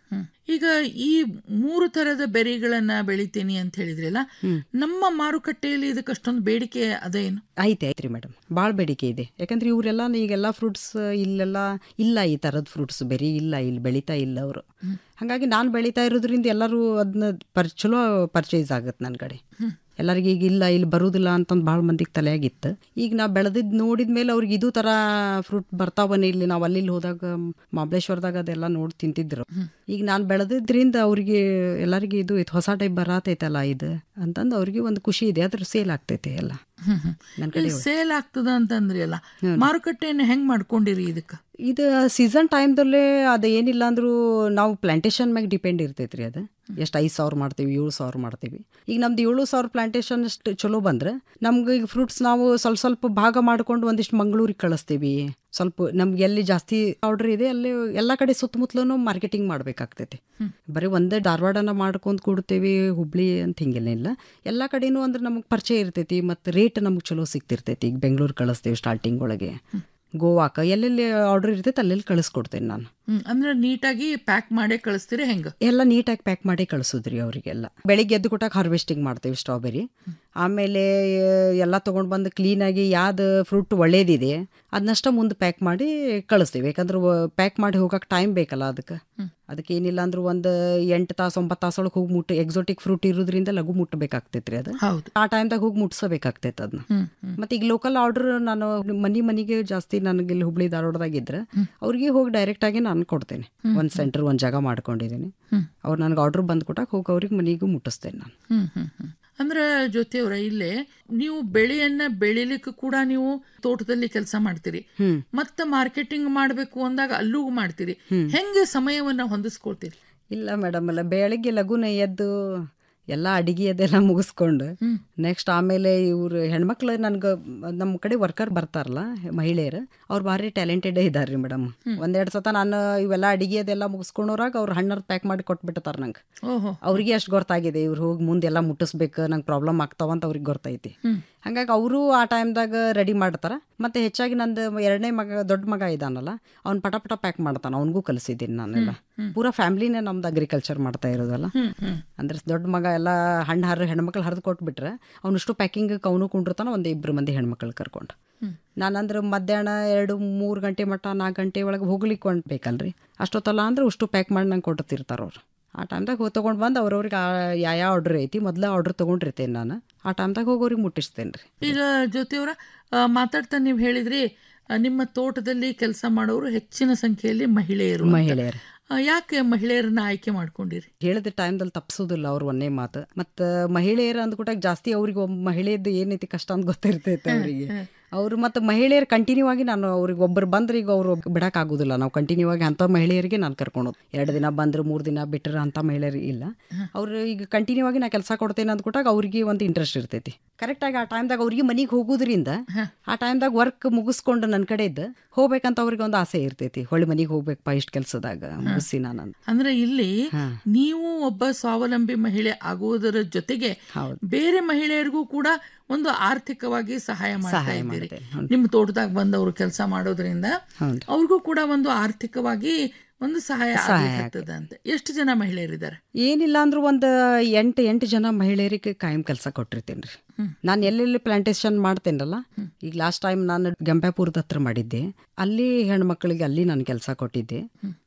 ಈಗ ಈ ಮೂರು ತರದ ಬೆರಿಗಳನ್ನ ಬೆಳಿತೀನಿ ಅಂತ ಹೇಳಿದ್ರಲ್ಲ ನಮ್ಮ ಮಾರುಕಟ್ಟೆಯಲ್ಲಿ ಇದಕ್ಕೆ ಅಷ್ಟೊಂದು ಬೇಡಿಕೆ ಅದೇನು ಐತೆ ಐತ್ರಿ ಮೇಡಮ್ ಭಾಳ ಬೇಡಿಕೆ ಇದೆ ಯಾಕಂದ್ರೆ ಇವರೆಲ್ಲ ಈಗೆಲ್ಲ ಫ್ರೂಟ್ಸ್ ಇಲ್ಲೆಲ್ಲ ಇಲ್ಲ ಈ ಥರದ ಫ್ರೂಟ್ಸ್ ಬೆರಿ ಇಲ್ಲ ಇಲ್ಲಿ ಬೆಳೀತಾ ಇಲ್ಲ ಅವರು ಹಾಗಾಗಿ ನಾನು ಬೆಳೀತಾ ಇರೋದ್ರಿಂದ ಎಲ್ಲರೂ ಅದನ್ನ ಪರ್ ಚಲೋ ಪರ್ಚೇಸ್ ಆಗತ್ತೆ ನನ್ನ ಕಡೆ ಎಲ್ಲರಿಗೆ ಈಗ ಇಲ್ಲ ಇಲ್ಲಿ ಬರುದಿಲ್ಲ ಅಂತಂದು ಭಾಳ ಮಂದಿಗೆ ತಲೆಯಾಗಿತ್ತು ಈಗ ನಾ ಬೆಳೆದಿದ್ದು ನೋಡಿದ ಮೇಲೆ ಅವ್ರಿಗೆ ಇದು ಥರ ಫ್ರೂಟ್ ಬರ್ತಾವನೇ ಇಲ್ಲಿ ನಾವು ಅಲ್ಲಿ ಇಲ್ಲಿ ಹೋದಾಗ ಮಹಾಬಲೇಶ್ವರದಾಗ ಅದೆಲ್ಲ ನೋಡಿ ತಿಂತಿದ್ರು ಈಗ ನಾನು ಬೆಳೆದಿದ್ರಿಂದ ಅವ್ರಿಗೆ ಎಲ್ಲರಿಗೆ ಇದು ಇದು ಹೊಸ ಟೈಪ್ ಬರತೈತಲ್ಲ ಇದು ಅಂತಂದು ಅವ್ರಿಗೆ ಒಂದು ಖುಷಿ ಇದೆ ಅದ್ರ ಸೇಲ್ ಆಗ್ತೈತೆ ಎಲ್ಲ ನನ್ನ ಕಡೆ ಸೇಲ್ ಆಗ್ತದ ಅಂತಂದ್ರಿ ಅಲ್ಲ ಮಾರುಕಟ್ಟೆಯನ್ನ ಹೆಂಗ್ ಮಾಡ್ಕೊಂಡಿರಿ ಇದಕ್ಕ ಇದು ಸೀಸನ್ ಟೈಮ್ದಲ್ಲೇ ಅದು ಏನಿಲ್ಲ ಅಂದ್ರೂ ನಾವು ಪ್ಲಾಂಟೇಶನ್ ಮ್ಯಾಗ ಡಿಪೆಂಡ್ ಇರ್ತೈತ್ರಿ ಅದು ಎಷ್ಟು ಐದು ಸಾವಿರ ಮಾಡ್ತೀವಿ ಏಳು ಸಾವಿರ ಮಾಡ್ತೀವಿ ಈಗ ನಮ್ದು ಏಳು ಸಾವಿರ ಪ್ಲಾಂಟೇಶನ್ ಅಷ್ಟು ಚಲೋ ಬಂದ್ರೆ ನಮ್ಗೆ ಈಗ ಫ್ರೂಟ್ಸ್ ನಾವು ಸ್ವಲ್ಪ ಸ್ವಲ್ಪ ಭಾಗ ಮಾಡ್ಕೊಂಡು ಒಂದಿಷ್ಟು ಮಂಗಳೂರಿಗೆ ಕಳಿಸ್ತೀವಿ ಸ್ವಲ್ಪ ನಮ್ಗೆ ಎಲ್ಲಿ ಜಾಸ್ತಿ ಆರ್ಡರ್ ಇದೆ ಅಲ್ಲಿ ಎಲ್ಲ ಕಡೆ ಸುತ್ತಮುತ್ತಲೂ ಮಾರ್ಕೆಟಿಂಗ್ ಮಾಡ್ಬೇಕಾಗ್ತೈತಿ ಬರೀ ಒಂದೇ ಧಾರವಾಡನ ಮಾಡ್ಕೊಂಡು ಕೊಡ್ತೇವಿ ಹುಬ್ಳಿ ಅಂತ ಹಿಂಗೆಲ್ಲ ಎಲ್ಲ ಕಡೆನೂ ಅಂದ್ರೆ ನಮಗೆ ಪರಿಚಯ ಇರ್ತೈತಿ ಮತ್ತು ರೇಟ್ ನಮ್ಗೆ ಚಲೋ ಸಿಗ್ತಿರ್ತೈತಿ ಈಗ ಬೆಂಗಳೂರು ಕಳಿಸ್ತೀವಿ ಸ್ಟಾರ್ಟಿಂಗ್ ಒಳಗೆ ಗೋವಾಕ ಎಲ್ಲೆಲ್ಲಿ ಆರ್ಡರ್ ಇರ್ತೈತೆ ಅಲ್ಲೆಲ್ಲಿ ಕಳಿಸ್ಕೊಡ್ತೇನೆ ನಾನು ಹ್ಮ್ ಅಂದ್ರೆ ನೀಟಾಗಿ ಪ್ಯಾಕ್ ಮಾಡೇ ಕಳಿಸ್ತೀರಿ ಹೆಂಗ ಎಲ್ಲ ನೀಟಾಗಿ ಪ್ಯಾಕ್ ಮಾಡಿ ಕಳಿಸೋದ್ರಿ ಅವರಿಗೆಲ್ಲ ಬೆಳಿಗ್ಗೆ ಎದ್ದು ಕೊಟ್ಟಾಗ ಹಾರ್ವೆಸ್ಟಿಂಗ್ ಮಾಡ್ತೀವಿ ಸ್ಟ್ರಾಬೆರಿ ಆಮೇಲೆ ಎಲ್ಲ ತೊಗೊಂಡು ಬಂದು ಕ್ಲೀನಾಗಿ ಯಾವ್ದು ಫ್ರೂಟ್ ಒಳ್ಳೇದಿದೆ ಅದನ್ನಷ್ಟ ಮುಂದೆ ಪ್ಯಾಕ್ ಮಾಡಿ ಕಳಿಸ್ತೀವಿ ಯಾಕಂದ್ರೆ ಪ್ಯಾಕ್ ಮಾಡಿ ಹೋಗಕ್ಕೆ ಟೈಮ್ ಬೇಕಲ್ಲ ಅದಕ್ಕೆ ಅದಕ್ಕೆ ಏನಿಲ್ಲ ಅಂದ್ರೆ ಒಂದು ಎಂಟು ತಾಸು ಒಂಬತ್ತು ತಾಸೊಳಗೆ ಹೋಗಿ ಮುಟ್ಟು ಎಕ್ಸೋಟಿಕ್ ಫ್ರೂಟ್ ಇರೋದ್ರಿಂದ ಲಘು ಮುಟ್ಟಬೇಕಾಗ್ತೈತ್ರಿ ಅದು ಹೌದು ಆ ಟೈಮ್ದಾಗ ಹೋಗಿ ಮುಟ್ಸಬೇಕಾಗ್ತೈತೆ ಅದನ್ನ ಮತ್ತೆ ಈಗ ಲೋಕಲ್ ಆರ್ಡರ್ ನಾನು ಮನಿ ಮನಿಗೆ ಜಾಸ್ತಿ ನನಗೆ ಇಲ್ಲಿ ಹುಬ್ಳಿ ಧಾರವಾಡದಾಗಿದ್ರೆ ಅವ್ರಿಗೆ ಹೋಗಿ ಡೈರೆಕ್ಟ್ ಆಗಿ ನಾನು ಕೊಡ್ತೇನೆ ಒಂದ್ ಸೆಂಟರ್ ಒಂದ್ ಜಾಗ ಮಾಡ್ಕೊಂಡಿದ್ದೀನಿ ಅವ್ರು ನನಗೆ ಆರ್ಡರ್ ಬಂದ್ ಕೊಟ್ಟಾಗ ಹೋಗಿ ಅವ್ರಿಗೆ ಮನಿಗೂ ಮುಟ್ಟಿಸ್ತೇನೆ ನಾನು ಹ್ಮ್ ಹ್ಮ್ ಹ್ಮ್ ಅಂದ್ರ ಜ್ಯೋತಿಯವರ ಇಲ್ಲೇ ನೀವು ಬೆಳೆಯನ್ನ ಬೆಳಿಲಿಕ್ಕೆ ಕೂಡ ನೀವು ತೋಟದಲ್ಲಿ ಕೆಲಸ ಮಾಡ್ತೀರಿ ಮತ್ತೆ ಮಾರ್ಕೆಟಿಂಗ್ ಮಾಡ್ಬೇಕು ಅಂದಾಗ ಅಲ್ಲೂ ಮಾಡ್ತೀರಿ ಹೆಂಗೆ ಸಮಯವನ್ನ ಹೊಂದಿಸ್ಕೊಳ್ತೀರಿ ಇಲ್ಲ ಮೇಡಮ್ ಅಲ್ಲ ಬೆಳಗ್ಗೆ ಲಘುನ ಎದ್ದು ಎಲ್ಲ ಅಡಿಗೆ ಅದೆಲ್ಲ ಮುಗಿಸ್ಕೊಂಡು ನೆಕ್ಸ್ಟ್ ಆಮೇಲೆ ಇವ್ರು ಹೆಣ್ಮಕ್ಳು ನನ್ಗೆ ನಮ್ಮ ಕಡೆ ವರ್ಕರ್ ಬರ್ತಾರಲ್ಲ ಮಹಿಳೆಯರು ಅವ್ರು ಭಾರಿ ಟ್ಯಾಲೆಂಟೆಡ್ ಇದ್ದಾರೆ ರೀ ಮೇಡಮ್ ಒಂದೆರಡು ಸತ ನಾನು ಇವೆಲ್ಲ ಅಡಿಗೆ ಅದೆಲ್ಲ ಮುಗಿಸ್ಕೊಂಡೋರಾಗ ಅವ್ರು ಹಣ್ಣರ್ ಪ್ಯಾಕ್ ಮಾಡಿ ಕೊಟ್ಬಿಡ್ತಾರೆ ನಂಗೆ ಓಹೋ ಅವ್ರಿಗೆ ಅಷ್ಟು ಗೊತ್ತಾಗಿದೆ ಇವ್ರು ಹೋಗಿ ಮುಂದೆಲ್ಲ ಮುಟ್ಟಿಸ್ಬೇಕು ನಂಗೆ ಪ್ರಾಬ್ಲಮ್ ಆಗ್ತಾವಂತ ಅವ್ರಿಗೆ ಗೊತ್ತೈತಿ ಹಂಗಾಗಿ ಅವರು ಆ ಟೈಮ್ದಾಗ ರೆಡಿ ಮಾಡ್ತಾರ ಮತ್ತೆ ಹೆಚ್ಚಾಗಿ ನಂದು ಎರಡನೇ ಮಗ ದೊಡ್ಡ ಮಗ ಇದಾನಲ್ಲ ಅವ್ನು ಪಟ ಪಟ ಪ್ಯಾಕ್ ಮಾಡ್ತಾನ ಅವನಿಗೂ ಕಲಿಸಿದ್ದೀನಿ ನಾನೆಲ್ಲ ಪೂರಾ ಫ್ಯಾಮಿಲಿನೇ ನಮ್ದು ಅಗ್ರಿಕಲ್ಚರ್ ಮಾಡ್ತಾ ಇರೋದಲ್ಲ ಅಂದ್ರೆ ದೊಡ್ಡ ಮಗ ಎಲ್ಲ ಹಣ್ಣು ಹರ ಹೆಣ್ಮಕ್ಳು ಹರಿದು ಕೊಟ್ಬಿಟ್ರೆ ಅವನಷ್ಟು ಪ್ಯಾಕಿಂಗ್ ಅವನು ಕುಂಡಿರ್ತಾನ ಒಂದು ಇಬ್ರು ಮಂದಿ ಹೆಣ್ಮಕ್ಳು ಕರ್ಕೊಂಡು ನಾನಂದ್ರೆ ಮಧ್ಯಾಹ್ನ ಎರಡು ಮೂರು ಗಂಟೆ ಮಟ್ಟ ನಾಲ್ಕು ಗಂಟೆ ಒಳಗೆ ಹೋಗ್ಲಿಕ್ಕೆ ಬೇಕಲ್ರಿ ಅಷ್ಟೊತ್ತಲ್ಲ ಅಂದ್ರೆ ಅಷ್ಟು ಪ್ಯಾಕ್ ಮಾಡಿ ನಂಗೆ ಕೊಟ್ಟಿರ್ತಾರ ಅವ್ರು ಆ ಟೈಮ್ದಾಗ ಹೋಗಿ ತೊಗೊಂಡು ಬಂದು ಅವ್ರವ್ರಿಗೆ ಯಾವ ಯಾವ ಆರ್ಡ್ರ್ ಐತಿ ಮೊದಲೇ ಆರ್ಡ್ರ್ ತೊಗೊಂಡಿರ್ತೇನೆ ನಾನು ಆ ಟೈಮ್ದಾಗ ಹೋಗಿ ಅವ್ರಿಗೆ ಮುಟ್ಟಿಸ್ತೇನೆ ರೀ ಈಗ ಜ್ಯೋತಿಯವರ ಮಾತಾಡ್ತಾ ನೀವು ಹೇಳಿದ್ರಿ ಆ, ನಿಮ್ಮ ತೋಟದಲ್ಲಿ ಕೆಲಸ ಮಾಡೋರು ಹೆಚ್ಚಿನ ಸಂಖ್ಯೆಯಲ್ಲಿ ಮಹಿಳೆಯರು ಅಂತ. ಮಹಿಳೆಯರು. ಆ, ಯಾಕೆ ಮಹಿಳೆಯರನ್ನ ಆಯ್ಕೆ ಮಾಡ್ಕೊಂಡಿರಿ ಹೇಳಿದ ಟೈಮ್ದಲ್ಲಿ ತಪ್ಸೋದಿಲ್ಲ ಅವ್ರು ಒಂದೇ ಮಾತು ಮತ್ತು ಮಹಿಳೆಯರು ಅಂದ್ಕೊಟ್ಟಾಗ ಜಾಸ್ತಿ ಅವ್ರಿಗೆ ಒಬ್ಬ ಮಹಿಳೆಯದ್ದು ಏನೈತಿ ಕಷ್ಟ ಅಂತ ಗೊತ್ತಿರ್ತೈತೆ ಅವರಿಗೆ ಅವರು ಮತ್ತು ಮಹಿಳೆಯರು ಕಂಟಿನ್ಯೂ ಆಗಿ ನಾನು ಅವ್ರಿಗೆ ಒಬ್ಬರು ಬಂದ್ರೆ ಈಗ ಅವರು ಬಿಡಕ್ ಆಗೋದಿಲ್ಲ ನಾವು ಕಂಟಿನ್ಯೂ ಆಗಿ ಅಂಥ ಮಹಿಳೆಯರಿಗೆ ನಾನು ಕರ್ಕೊಳೋದು ಎರಡು ದಿನ ಬಂದ್ರೆ ಮೂರು ದಿನ ಬಿಟ್ಟರೆ ಅಂಥ ಮಹಿಳೆಯರು ಇಲ್ಲ ಅವ್ರು ಈಗ ಕಂಟಿನ್ಯೂ ಆಗಿ ನಾ ಕೆಲಸ ಕೊಡ್ತೇನೆ ಅಂದ್ಕೊಟ್ಟಾಗ ಅವ್ರಿಗೆ ಒಂದು ಇಂಟ್ರೆಸ್ಟ್ ಇರ್ತೈತಿ ಕರೆಕ್ಟಾಗಿ ಆ ಟೈಮ್ದಾಗ ಅವ್ರಿಗೆ ಮನೆಗೆ ಹೋಗೋದ್ರಿಂದ ಆ ಟೈಮ್ದಾಗ ವರ್ಕ್ ಮುಗಿಸ್ಕೊಂಡು ನನ್ನ ಕಡೆ ಇದ್ದು ಹೋಗ್ಬೇಕಂತ ಅವ್ರಿಗೆ ಒಂದು ಆಸೆ ಇರ್ತೈತಿ ಹೊಳ್ಳಿ ಮನೆಗೆ ಹೋಗ್ಬೇಕಪ್ಪ ಇಷ್ಟು ಕೆಲಸದಾಗ ಮುಗಿಸಿ ನಾನು ಅಂದ್ರೆ ಇಲ್ಲಿ ನೀವು ಒಬ್ಬ ಸ್ವಾವಲಂಬಿ ಮಹಿಳೆ ಆಗುವುದರ ಜೊತೆಗೆ ಬೇರೆ ಮಹಿಳೆಯರಿಗೂ ಕೂಡ ಒಂದು ಆರ್ಥಿಕವಾಗಿ ಸಹಾಯ ಮಾಡ್ತಾ ಸಹಾಯ ಇದ್ದೀರಿ ಮಾಡ್ತೇನೆ, ಹೌದು. ನಿಮ್ಮ ತೋಟದಾಗ ಬಂದವರು ಕೆಲಸ ಮಾಡೋದ್ರಿಂದ ಹೌದು. ಅವ್ರಿಗೂ ಕೂಡ ಒಂದು ಆರ್ಥಿಕವಾಗಿ ಒಂದು ಸಹಾಯ ಸಹಾಯ ಆಗ್ತದ ಅಂತ ಎಷ್ಟು ಜನ ಮಹಿಳೆಯರಿದ್ದಾರೆ ಏನಿಲ್ಲ ಅಂದ್ರೂ ಒಂದು ಎಂಟು ಎಂಟು ಜನ ಮಹಿಳೆಯರಿಗೆ ಕಾಯಂ ಕೆಲಸ ಕೊಟ್ಟಿರ್ತೇನೆ ರೀ ನಾನು ಎಲ್ಲೆಲ್ಲಿ ಪ್ಲಾಂಟೇಶನ್ ಮಾಡ್ತೇನಲ್ಲ ಈಗ ಲಾಸ್ಟ್ ಟೈಮ್ ನಾನು ಗಂಪಾಪುರದ ಹತ್ರ ಮಾಡಿದ್ದೆ ಅಲ್ಲಿ ಹೆಣ್ಮಕ್ಳಿಗೆ ಅಲ್ಲಿ ನಾನು ಕೆಲಸ ಕೊಟ್ಟಿದ್ದೆ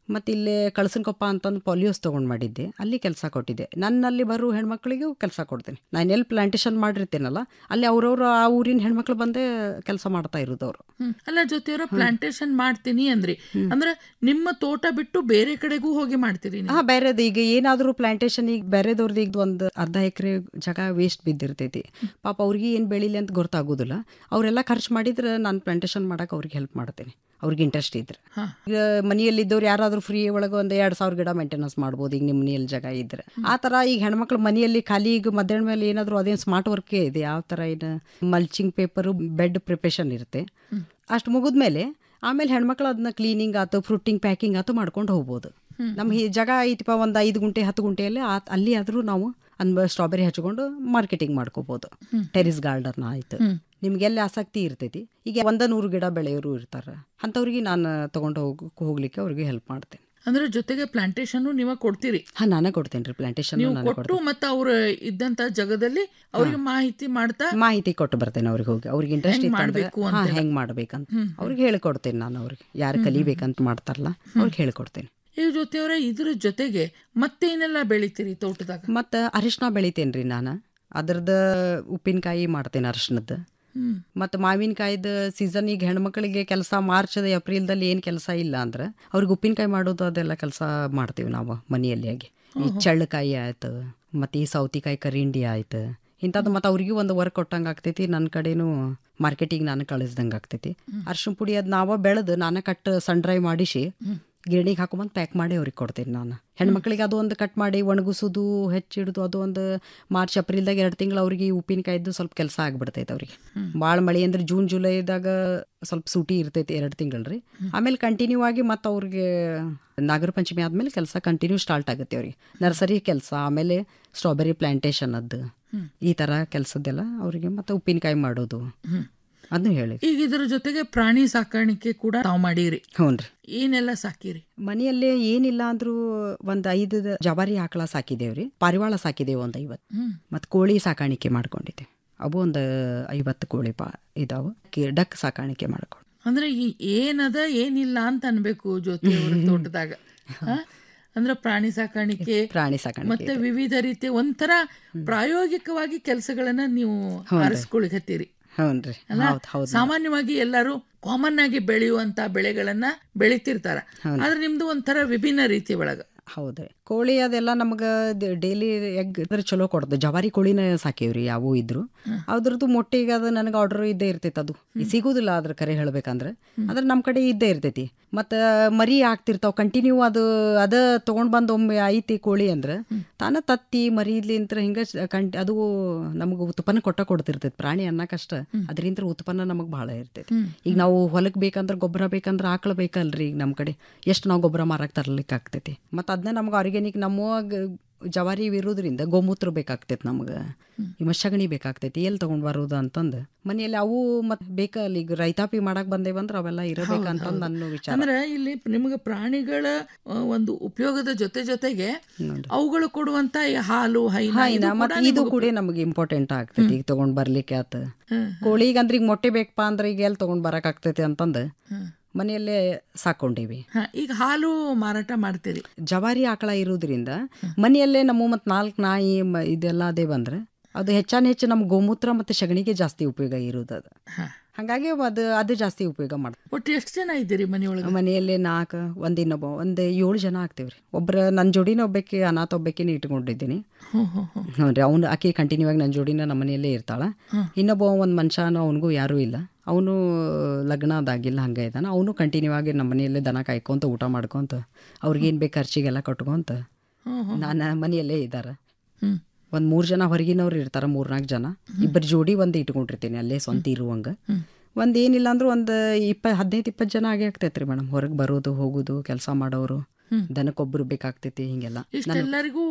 ಮತ್ತು ಇಲ್ಲಿ ಕಳಸನಕೊಪ್ಪ ಅಂತಂದು ಪಾಲಿಯೋಸ್ ತೊಗೊಂಡು ಮಾಡಿದ್ದೆ ಅಲ್ಲಿ ಕೆಲಸ ಕೊಟ್ಟಿದ್ದೆ ನನ್ನಲ್ಲಿ ಬರೋ ಹೆಣ್ಮಕ್ಳಿಗೂ ಕೆಲಸ ಕೊಡ್ತೀನಿ ನಾನು ಎಲ್ಲಿ ಪ್ಲಾಂಟೇಶನ್ ಮಾಡಿರ್ತೀನಲ್ಲ ಅಲ್ಲಿ ಅವ್ರವ್ರು ಆ ಊರಿನ ಹೆಣ್ಮಕ್ಳು ಬಂದೇ ಕೆಲಸ ಮಾಡ್ತಾ ಇರೋದು ಅವರು ಹ್ಮ್. ಅಲ್ಲ ಜೊತೆಯವರ ಪ್ಲಾಂಟೇಶನ್ ಮಾಡ್ತೀನಿ ಅಂದ್ರಿ ಅಂದ್ರೆ ನಿಮ್ಮ ತೋಟ ಬಿಟ್ಟು ಬೇರೆ ಕಡೆಗೂ ಹೋಗಿ ಮಾಡ್ತೀರಿ ನೀವು? ಹಾ ಬೇರೆದು ಈಗ ಏನಾದರೂ ಪ್ಲಾಂಟೇಶನ್ ಈಗ ಬೇರೆದವ್ರದ್ದು ಈಗ ಒಂದು ಅರ್ಧ ಎಕರೆ ಜಾಗ ವೇಸ್ಟ್ ಬಿದ್ದಿರ್ತೈತಿ ಪಾಪ ಅವ್ರಿಗೆ ಏನು ಬೆಳಿಲಿ ಅಂತ ಗೊತ್ತಾಗೋದಿಲ್ಲ ಅವರೆಲ್ಲ ಖರ್ಚು ಮಾಡಿದ್ರೆ ನಾನು ಪ್ಲಾಂಟೇಶನ್ ಮಾಡಕ್ಕೆ ಅವ್ರಿಗೆ ಹೆಲ್ಪ್ ಮಾಡ್ತೇನೆ ಅವ್ರಿಗೆ ಇಂಟ್ರೆಸ್ಟ್ ಇದ್ರೆ ಹಾ. ಈಗ ಮನೆಯಲ್ಲಿದ್ದವ್ರು ಯಾರಾದರೂ ಫ್ರೀ ಒಳಗೆ ಒಂದು ಎರಡು ಸಾವಿರ ಗಿಡ ಮೇಂಟೆನೆನ್ಸ್ ಮಾಡ್ಬೋದು ಈಗ ನಿಮ್ಮ ಮನೆಯಲ್ಲಿ ಜಾಗ ಇದ್ರೆ ಆ ಥರ ಈಗ ಹೆಣ್ಮಕ್ಳು ಮನೆಯಲ್ಲಿ ಖಾಲಿ ಈಗ ಮಧ್ಯಾಹ್ನ ಮೇಲೆ ಏನಾದರೂ ಅದೇನು ಸ್ಮಾರ್ಟ್ ವರ್ಕೇ ಇದೆ ಯಾವ ಥರ ಏನು ಮಲ್ಚಿಂಗ್ ಪೇಪರು ಬೆಡ್ ಪ್ರಿಪ್ರೇಷನ್ ಇರುತ್ತೆ ಅಷ್ಟು ಮುಗಿದ್ಮೇಲೆ ಆಮೇಲೆ ಹೆಣ್ಮಕ್ಳು ಅದನ್ನ ಕ್ಲೀನಿಂಗ್ ಆಯ್ತು ಫ್ರೂಟಿಂಗ್ ಪ್ಯಾಕಿಂಗ್ ಆಯ್ತು ಮಾಡ್ಕೊಂಡು ಹೋಗ್ಬೋದು ನಮ್ಮ ಈ ಜಾಗ ಐತಿಪ್ಪ ಒಂದು ಐದು ಗುಂಟೆ ಹತ್ತು ಗುಂಟೆಯಲ್ಲಿ ಆ ಅಲ್ಲಿ ಆದರೂ ನಾವು ಅನ್ಬ ಸ್ಟ್ರಾಬೆರಿ ಹಚ್ಕೊಂಡು ಮಾರ್ಕೆಟಿಂಗ್ ಮಾಡ್ಕೋಬೋದು ಟೆರಿಸ್ ಗಾರ್ಡನ್ ಆಯ್ತು ನಿಮ್ಗೆಲ್ಲ ಆಸಕ್ತಿ ಇರ್ತೈತಿ ಈಗ ಒಂದ ನೂರು ಗಿಡ ಬೆಳೆಯೋರು ಇರ್ತಾರೆ ಅಂಥವ್ರಿಗೆ ನಾನು ತಗೊಂಡು ಹೋಗ್ ಹೋಗ್ಲಿಕ್ಕೆ ಅವ್ರಿಗೆ ಹೆಲ್ಪ್ ಮಾಡ್ತೇನೆ ಅಂದ್ರೆ ಜೊತೆಗೆ ಪ್ಲಾಂಟೇಶನ್ ನೀವ ಕೊಡ್ತೀರಿ ಹಾ ನಾನೇ ಕೊಡ್ತೇನೆ ರೀ ಪ್ಲಾಂಟೇಶನ್ ನೀವು ನಾನೇ ಕೊಟ್ಟು ಕೊಡ್ತೇನೆ ಮತ್ತೆ ಅವ್ರ ಇದ್ದಂತ ಜಾಗದಲ್ಲಿ ಅವ್ರಿಗೆ ಮಾಹಿತಿ ಮಾಡ್ತಾ ಮಾಹಿತಿ ಕೊಟ್ಟು ಬರ್ತೇನೆ ಅವ್ರಿಗೆ ಹೋಗಿ ಅವ್ರಿಗೆ ಇಂಟ್ರೆಸ್ಟ್ ಹೆಂಗ್ ಇತ್ತು ಮಾಡ್ಬೇಕು ಹಾ ಅಂತೆಲ್ಲ. ಹೆಂಗ್ ಮಾಡ್ಬೇಕಂತ ಹ್ಮ್. ಅವ್ರಿಗೆ ಹೇಳಿಕೊಡ್ತೇನೆ ನಾನು ಅವ್ರಿಗೆ ಯಾರು ಕಲಿಬೇಕಂತ ಮಾಡ್ತಾರಲ್ಲ ಅವ್ರಿಗೆ ಹೇಳಿಕೊಡ್ತೇನೆ ಈ ಜೊತೆಯವರ ಇದ್ರ ಜೊತೆಗೆ ಮತ್ತೇನೆಲ್ಲ ಬೆಳಿತೀರಿ ತೋಟದಾಗ ಮತ್ತು ಅರಿಶಿನ ಬೆಳಿತೇನೆ ರೀ ನಾನು ಅದ್ರದ್ದು ಉಪ್ಪಿನಕಾಯಿ ಮಾಡ್ತೇನೆ ಅರಿಶಿನದ್ದು ಹ್ಮ್. ಮತ್ತು ಮಾವಿನಕಾಯ್ದು ಸೀಸನ್ ಈಗ ಹೆಣ್ಮಕ್ಳಿಗೆ ಕೆಲಸ ಮಾರ್ಚ್ ಏಪ್ರಿಲ್ದಲ್ಲಿ ಏನು ಕೆಲಸ ಇಲ್ಲ ಅಂದ್ರೆ ಅವ್ರಿಗೆ ಉಪ್ಪಿನಕಾಯಿ ಮಾಡೋದು ಅದೆಲ್ಲ ಕೆಲಸ ಮಾಡ್ತೀವಿ ನಾವು ಮನೆಯಲ್ಲಿ ಆಗಿ ಈ ಓಹೋ. ಚಳ್ಳಕಾಯಿ ಆಯ್ತು ಮತ್ತು ಈ ಸೌತಿಕಾಯಿ ಕರಿಂಡಿ ಆಯ್ತು ಇಂಥದ್ದು ಮತ್ತು ಅವ್ರಿಗೂ ಒಂದು ವರ್ಕ್ ಕೊಟ್ಟಂಗೆ ಆಗ್ತೈತಿ ನನ್ನ ಕಡೆನೂ ಮಾರ್ಕೆಟಿಗೆ ನಾನು ಕಳಿಸ್ದಂಗೆ ಆಗ್ತೈತಿ ಅರ್ಶಿನ ಪುಡಿ ಅದು ನಾವ ಬೆಳೆದು ನಾನು ಕಟ್ ಸನ್ ಡ್ರೈ ಮಾಡಿಸಿ ಗಿರಣಿಗೆ ಹಾಕೊಂಬಂದು ಪ್ಯಾಕ್ ಮಾಡಿ ಅವ್ರಿಗೆ ಕೊಡ್ತೀನಿ ನಾನು ಹೆಣ್ಮಕ್ಳಿಗೆ ಅದು ಒಂದು ಕಟ್ ಮಾಡಿ ಒಣಗಿಸೋದು ಹೆಚ್ಚಿಡೋದು ಅದು ಒಂದು ಮಾರ್ಚ್ ಏಪ್ರಿಲ್ದಾಗ ಎರಡು ತಿಂಗಳು ಅವ್ರಿಗೆ ಈ ಉಪ್ಪಿನಕಾಯಿದ್ದು ಸ್ವಲ್ಪ ಕೆಲಸ ಆಗ್ಬಿಡ್ತೈತೆ ಅವ್ರಿಗೆ ಭಾಳ ಮಳೆ ಅಂದ್ರೆ ಜೂನ್ ಜುಲೈದಾಗ ಸ್ವಲ್ಪ ಸೂಟಿ ಇರ್ತೈತಿ ಎರಡು ತಿಂಗಳು ರೀ ಆಮೇಲೆ ಕಂಟಿನ್ಯೂ ಆಗಿ ಮತ್ತು ಅವ್ರಿಗೆ ನಾಗರ ಪಂಚಮಿ ಆದಮೇಲೆ ಕೆಲಸ ಕಂಟಿನ್ಯೂ ಸ್ಟಾರ್ಟ್ ಆಗುತ್ತೆ ಅವ್ರಿಗೆ ನರ್ಸರಿ ಕೆಲಸ ಆಮೇಲೆ ಸ್ಟ್ರಾಬೆರಿ ಪ್ಲಾಂಟೇಶನ್ ಅದು ಈ ಥರ ಕೆಲಸದ್ದೆಲ್ಲ ಅವರಿಗೆ ಮತ್ತು ಉಪ್ಪಿನಕಾಯಿ ಮಾಡೋದು ಅದನ್ನು ಹೇಳಿ ಈಗ ಇದ್ರ ಜೊತೆಗೆ ಪ್ರಾಣಿ ಸಾಕಾಣಿಕೆ ಕೂಡ ತಾವು ಮಾಡಿರಿ ಹ್ಞೂ ರೀ ಏನೆಲ್ಲ ಸಾಕಿರಿ ಮನೆಯಲ್ಲೇ ಏನಿಲ್ಲ ಅಂದ್ರೂ ಒಂದ್ ಐದು ಜವಾರಿ ಆಕಳ ಸಾಕಿದೇವ್ರಿ ಪಾರಿವಾಳ ಸಾಕಿದೇವು ಒಂದ್ ಐವತ್ತು ಹ್ಮ್. ಮತ್ ಕೋಳಿ ಸಾಕಾಣಿಕೆ ಮಾಡ್ಕೊಂಡಿದ್ದೆ ಅವು ಒಂದು ಐವತ್ತು ಕೋಳಿ ಪಾ ಇದಾವು ಕಿ- ಡಕ್ ಸಾಕಾಣಿಕೆ ಮಾಡ್ಕೊಂಡು ಅಂದ್ರೆ ಈ ಏನದ ಏನಿಲ್ಲ ಅಂತ ಅನ್ಬೇಕು ಜ್ಯೋತಿ ಅವರ ತೋಟದಾಗ ಹ? ಅಂದ್ರೆ ಪ್ರಾಣಿ ಸಾಕಾಣಿಕೆ ಪ್ರಾಣಿ ಸಾಕಾಣಿಕೆ ಮತ್ತೆ ವಿವಿಧ ರೀತಿಯ ಒಂಥರ ಪ್ರಾಯೋಗಿಕವಾಗಿ ಕೆಲಸಗಳನ್ನ ನೀವು ಹೌದು. ಆರಿಸ್ಕೊಳಿಕತ್ತೀರಿ ಹೌನ್ರಿ ಅಲ್ಲ ಹೌದು ಹೌದು ಸಾಮಾನ್ಯವಾಗಿ ಎಲ್ಲರೂ ಕಾಮನ್ ಆಗಿ ಬೆಳೆಯುವಂತ ಬೆಳೆಗಳನ್ನ ಬೆಳಿತಿರ್ತಾರ ಹೌದು. ಆದ್ರೆ ನಿಮ್ದು ಒಂಥರ ವಿಭಿನ್ನ ರೀತಿ ಒಳಗ ಹೌದ್ರಿ ಕೋಳಿ ಅದೆಲ್ಲ ನಮ್ಗೆ ಡೈಲಿ ಎಗ್ ಇದ್ರೆ ಚಲೋ ಕೊಡ್ತದೆ ಜವಾರಿ ಕೋಳಿನ ಸಾಕೇವ್ರಿ ಯಾವೂ ಇದ್ರು ಅದ್ರದ್ದು ಮೊಟ್ಟೆಗೆ ಅದು ನನಗೆ ಆರ್ಡರ್ ಇದ್ದೇ ಇರ್ತೈತೆ ಅದು ಸಿಗುದಿಲ್ಲ ಅದ್ರ ಕರೆ ಹೇಳ್ಬೇಕಂದ್ರೆ ಅದ್ರ ನಮ್ಮ ಕಡೆ ಇದ್ದೇ ಇರ್ತೈತಿ ಮತ್ತು ಮರಿ ಆಗ್ತಿರ್ತಾವ ಕಂಟಿನ್ಯೂ ಅದು ಅದ ತೊಗೊಂಡ್ ಬಂದು ಒಮ್ಮೆ ಐತಿ ಕೋಳಿ ಅಂದ್ರೆ ತಾನ ತತ್ತಿ ಮರಿಲಿಂತ್ರ ಹಿಂಗ ಕಂಟ್ ಅದು ನಮಗೆ ಉತ್ಪನ್ನ ಕೊಟ್ಟ ಕೊಡ್ತಿರ್ತೈತಿ ಪ್ರಾಣಿ ಅನ್ನಕಷ್ಟ ಅದರಿಂದ ಉತ್ಪನ್ನ ನಮಗೆ ಭಾಳ ಇರ್ತೈತಿ ಈಗ ನಾವು ಹೊಲಕ್ಕೆ ಬೇಕಂದ್ರೆ ಗೊಬ್ಬರ ಬೇಕಂದ್ರೆ ಆಕಳ ಬೇಕಲ್ರಿ ಈಗ ನಮ್ಮ ಕಡೆ ಎಷ್ಟು ನಾವು ಗೊಬ್ಬರ ಮಾರಕ್ಕೆ ತರ್ಲಿಕ್ಕೆ ಆಗ್ತೈತಿ ಮತ್ತು ಅದನ್ನ ನಮ್ಗೆ ಆರ್ಗ್ಯಾನಿಕ್ ನಮ್ಮ ಗ- ಜವಾರಿ ಇರೋದ್ರಿಂದ ಗೋಮೂತ್ರ ಬೇಕಾಗ್ತೈತಿ ನಮ್ಗೆ ಈ ಸಗಣಿ ಬೇಕಾಗ್ತೈತಿ ಎಲ್ಲಿ ತೊಗೊಂಡ್ ಬರೋದು ಅಂತಂದು ಮನೆಯಲ್ಲಿ ಅವು ಮತ್ತೆ ಬೇಕಲ್ಲ ಈಗ ರೈತಾಪಿ ಮಾಡಕ್ ಬಂದೇವಂದ್ರೆ ಅವೆಲ್ಲ ಇರಬೇಕಂತಂದು ನನ್ನ ವಿಚಾರ ಅಂದ್ರೆ ಇಲ್ಲಿ ನಿಮಗೆ ಪ್ರಾಣಿಗಳ ಆ, ಒಂದು ಉಪಯೋಗದ ಜೊತೆ ಜೊತೆಗೆ ಅವುಗಳು ಕೊಡುವಂತ ಈ ಹಾಲು ಹೈನ ಹಾ, ಇದು ಇನ್ನ ಕೂಡ ಮತ್ತೆ ಇದು ನಿಮ್ಗೆ ಕೂಡ ನಮಗೆ ಇಂಪಾರ್ಟೆಂಟ್ ಆಗ್ತೈತಿ ಈಗ ತಗೊಂಡ್ ಬರ್ಲಿಕ್ಕೆ ಆತ ಕೋಳಿಗೆ ಅಂದ್ರೆ ಈಗ ಮೊಟ್ಟೆ ಬೇಕಪ್ಪ ಅಂದ್ರೆ ಈಗ ಎಲ್ಲಿ ತಗೊಂಡ್ ಬರಕ್ ಆಗ್ತೈತಿ ಅಂತಂದು ಮನೆಯಲ್ಲೇ ಸಾಕೊಂಡೀವಿ ಹ, ಈಗ ಹಾಲು ಮಾರಾಟ ಮಾಡ್ತೀರಿ ಜವಾರಿ ಆಕಳ ಇರೋದ್ರಿಂದ ಮನೆಯಲ್ಲೇ ನಮ್ಮ ಮತ್ತು ನಾಲ್ಕು ನಾಯಿ ಮ- ಇದೆಲ್ಲ ಅದೇ ಬಂದ್ರೆ ಅದು ಹೆಚ್ಚಾನ ಹೆಚ್ಚು ನಮ್ಮ ಗೋಮೂತ್ರ ಮತ್ತು ಸಗಣಿಗೆ ಜಾಸ್ತಿ ಉಪಯೋಗ ಇರೋದು ಅದು ಹಾಗಾಗಿ ಅದು ಅದು ಜಾಸ್ತಿ ಉಪಯೋಗ ಮಾಡ್ತೀವಿ ಒಟ್ಟು ಎಷ್ಟು ಜನ ಇದ್ದೀರಿ ಮನೆಯೊಳಗೆ ಮನೆಯಲ್ಲೇ ನಾಲ್ಕು ಒಂದು ಇನ್ನೊಬ್ಬ ಒಂದು ಏಳು ಜನ ಆಗ್ತೀವಿ ರೀ ಒಬ್ಬರ ನನ್ನ ಜೋಡಿನ ಒಬ್ಬಕ್ಕೆ ಅನಾಥ ಒಬ್ಬಾಕಿನ ಇಟ್ಕೊಂಡಿದ್ದೀನಿ ಹ್ಞೂ ರೀ ಅವ್ನು ಆಕೆ ಕಂಟಿನ್ಯೂ ಆಗಿ ನನ್ನ ಜೋಡಿನ ನಮ್ಮ ಮನೆಯಲ್ಲೇ ಇರ್ತಾಳ ಇನ್ನೊಬ್ಬ ಒಂದು ಮನುಷ್ಯನೋ ಅವನಿಗೂ ಯಾರೂ ಇಲ್ಲ ಅವನು ಲಗ್ನ ಅದಾಗಿಲ್ಲ ಹಂಗೆ ಇದ್ದಾನೆ ಅವನು ಕಂಟಿನ್ಯೂ ಆಗಿ ನಮ್ಮ ಮನೆಯಲ್ಲೇ ದನ ಕಾಯ್ಕೊಂತ ಊಟ ಮಾಡ್ಕೊಂತ ಅವ್ರಿಗೇನು ಬೇಕು ಖರ್ಚಿಗೆಲ್ಲ ಕಟ್ಕೊಂತ ನಾನು ಮನೆಯಲ್ಲೇ ಇದ್ದಾರೆ ಹ್ಮ್. ಒಂದು ಮೂರು ಜನ ಹೊರಗಿನವ್ರು ಇರ್ತಾರೆ ಮೂರ್ನಾಲ್ಕು ಜನ ಇಬ್ಬರು ಜೋಡಿ ಒಂದು ಇಟ್ಕೊಂಡಿರ್ತೀನಿ ಅಲ್ಲೇ ಸ್ವಂತ ಇರುವಂಗೆ ಒಂದು ಏನಿಲ್ಲ ಅಂದ್ರೆ ಒಂದು ಇಪ್ಪ ಹದಿನೈದು ಇಪ್ಪತ್ತು ಜನ ಆಗೇ ಆಗ್ತೈತೆ ರೀ ಮೇಡಮ್ ಹೊರಗೆ ಬರೋದು ಹೋಗೋದು ಕೆಲಸ ಮಾಡೋರು ದನಕ್ಕೊಬ್ಬರು ಬೇಕಾಗ್ತೈತಿ ಹಿಂಗೆಲ್ಲ ನಾನು ಇಷ್ಟೆಲ್ಲರಿಗೂ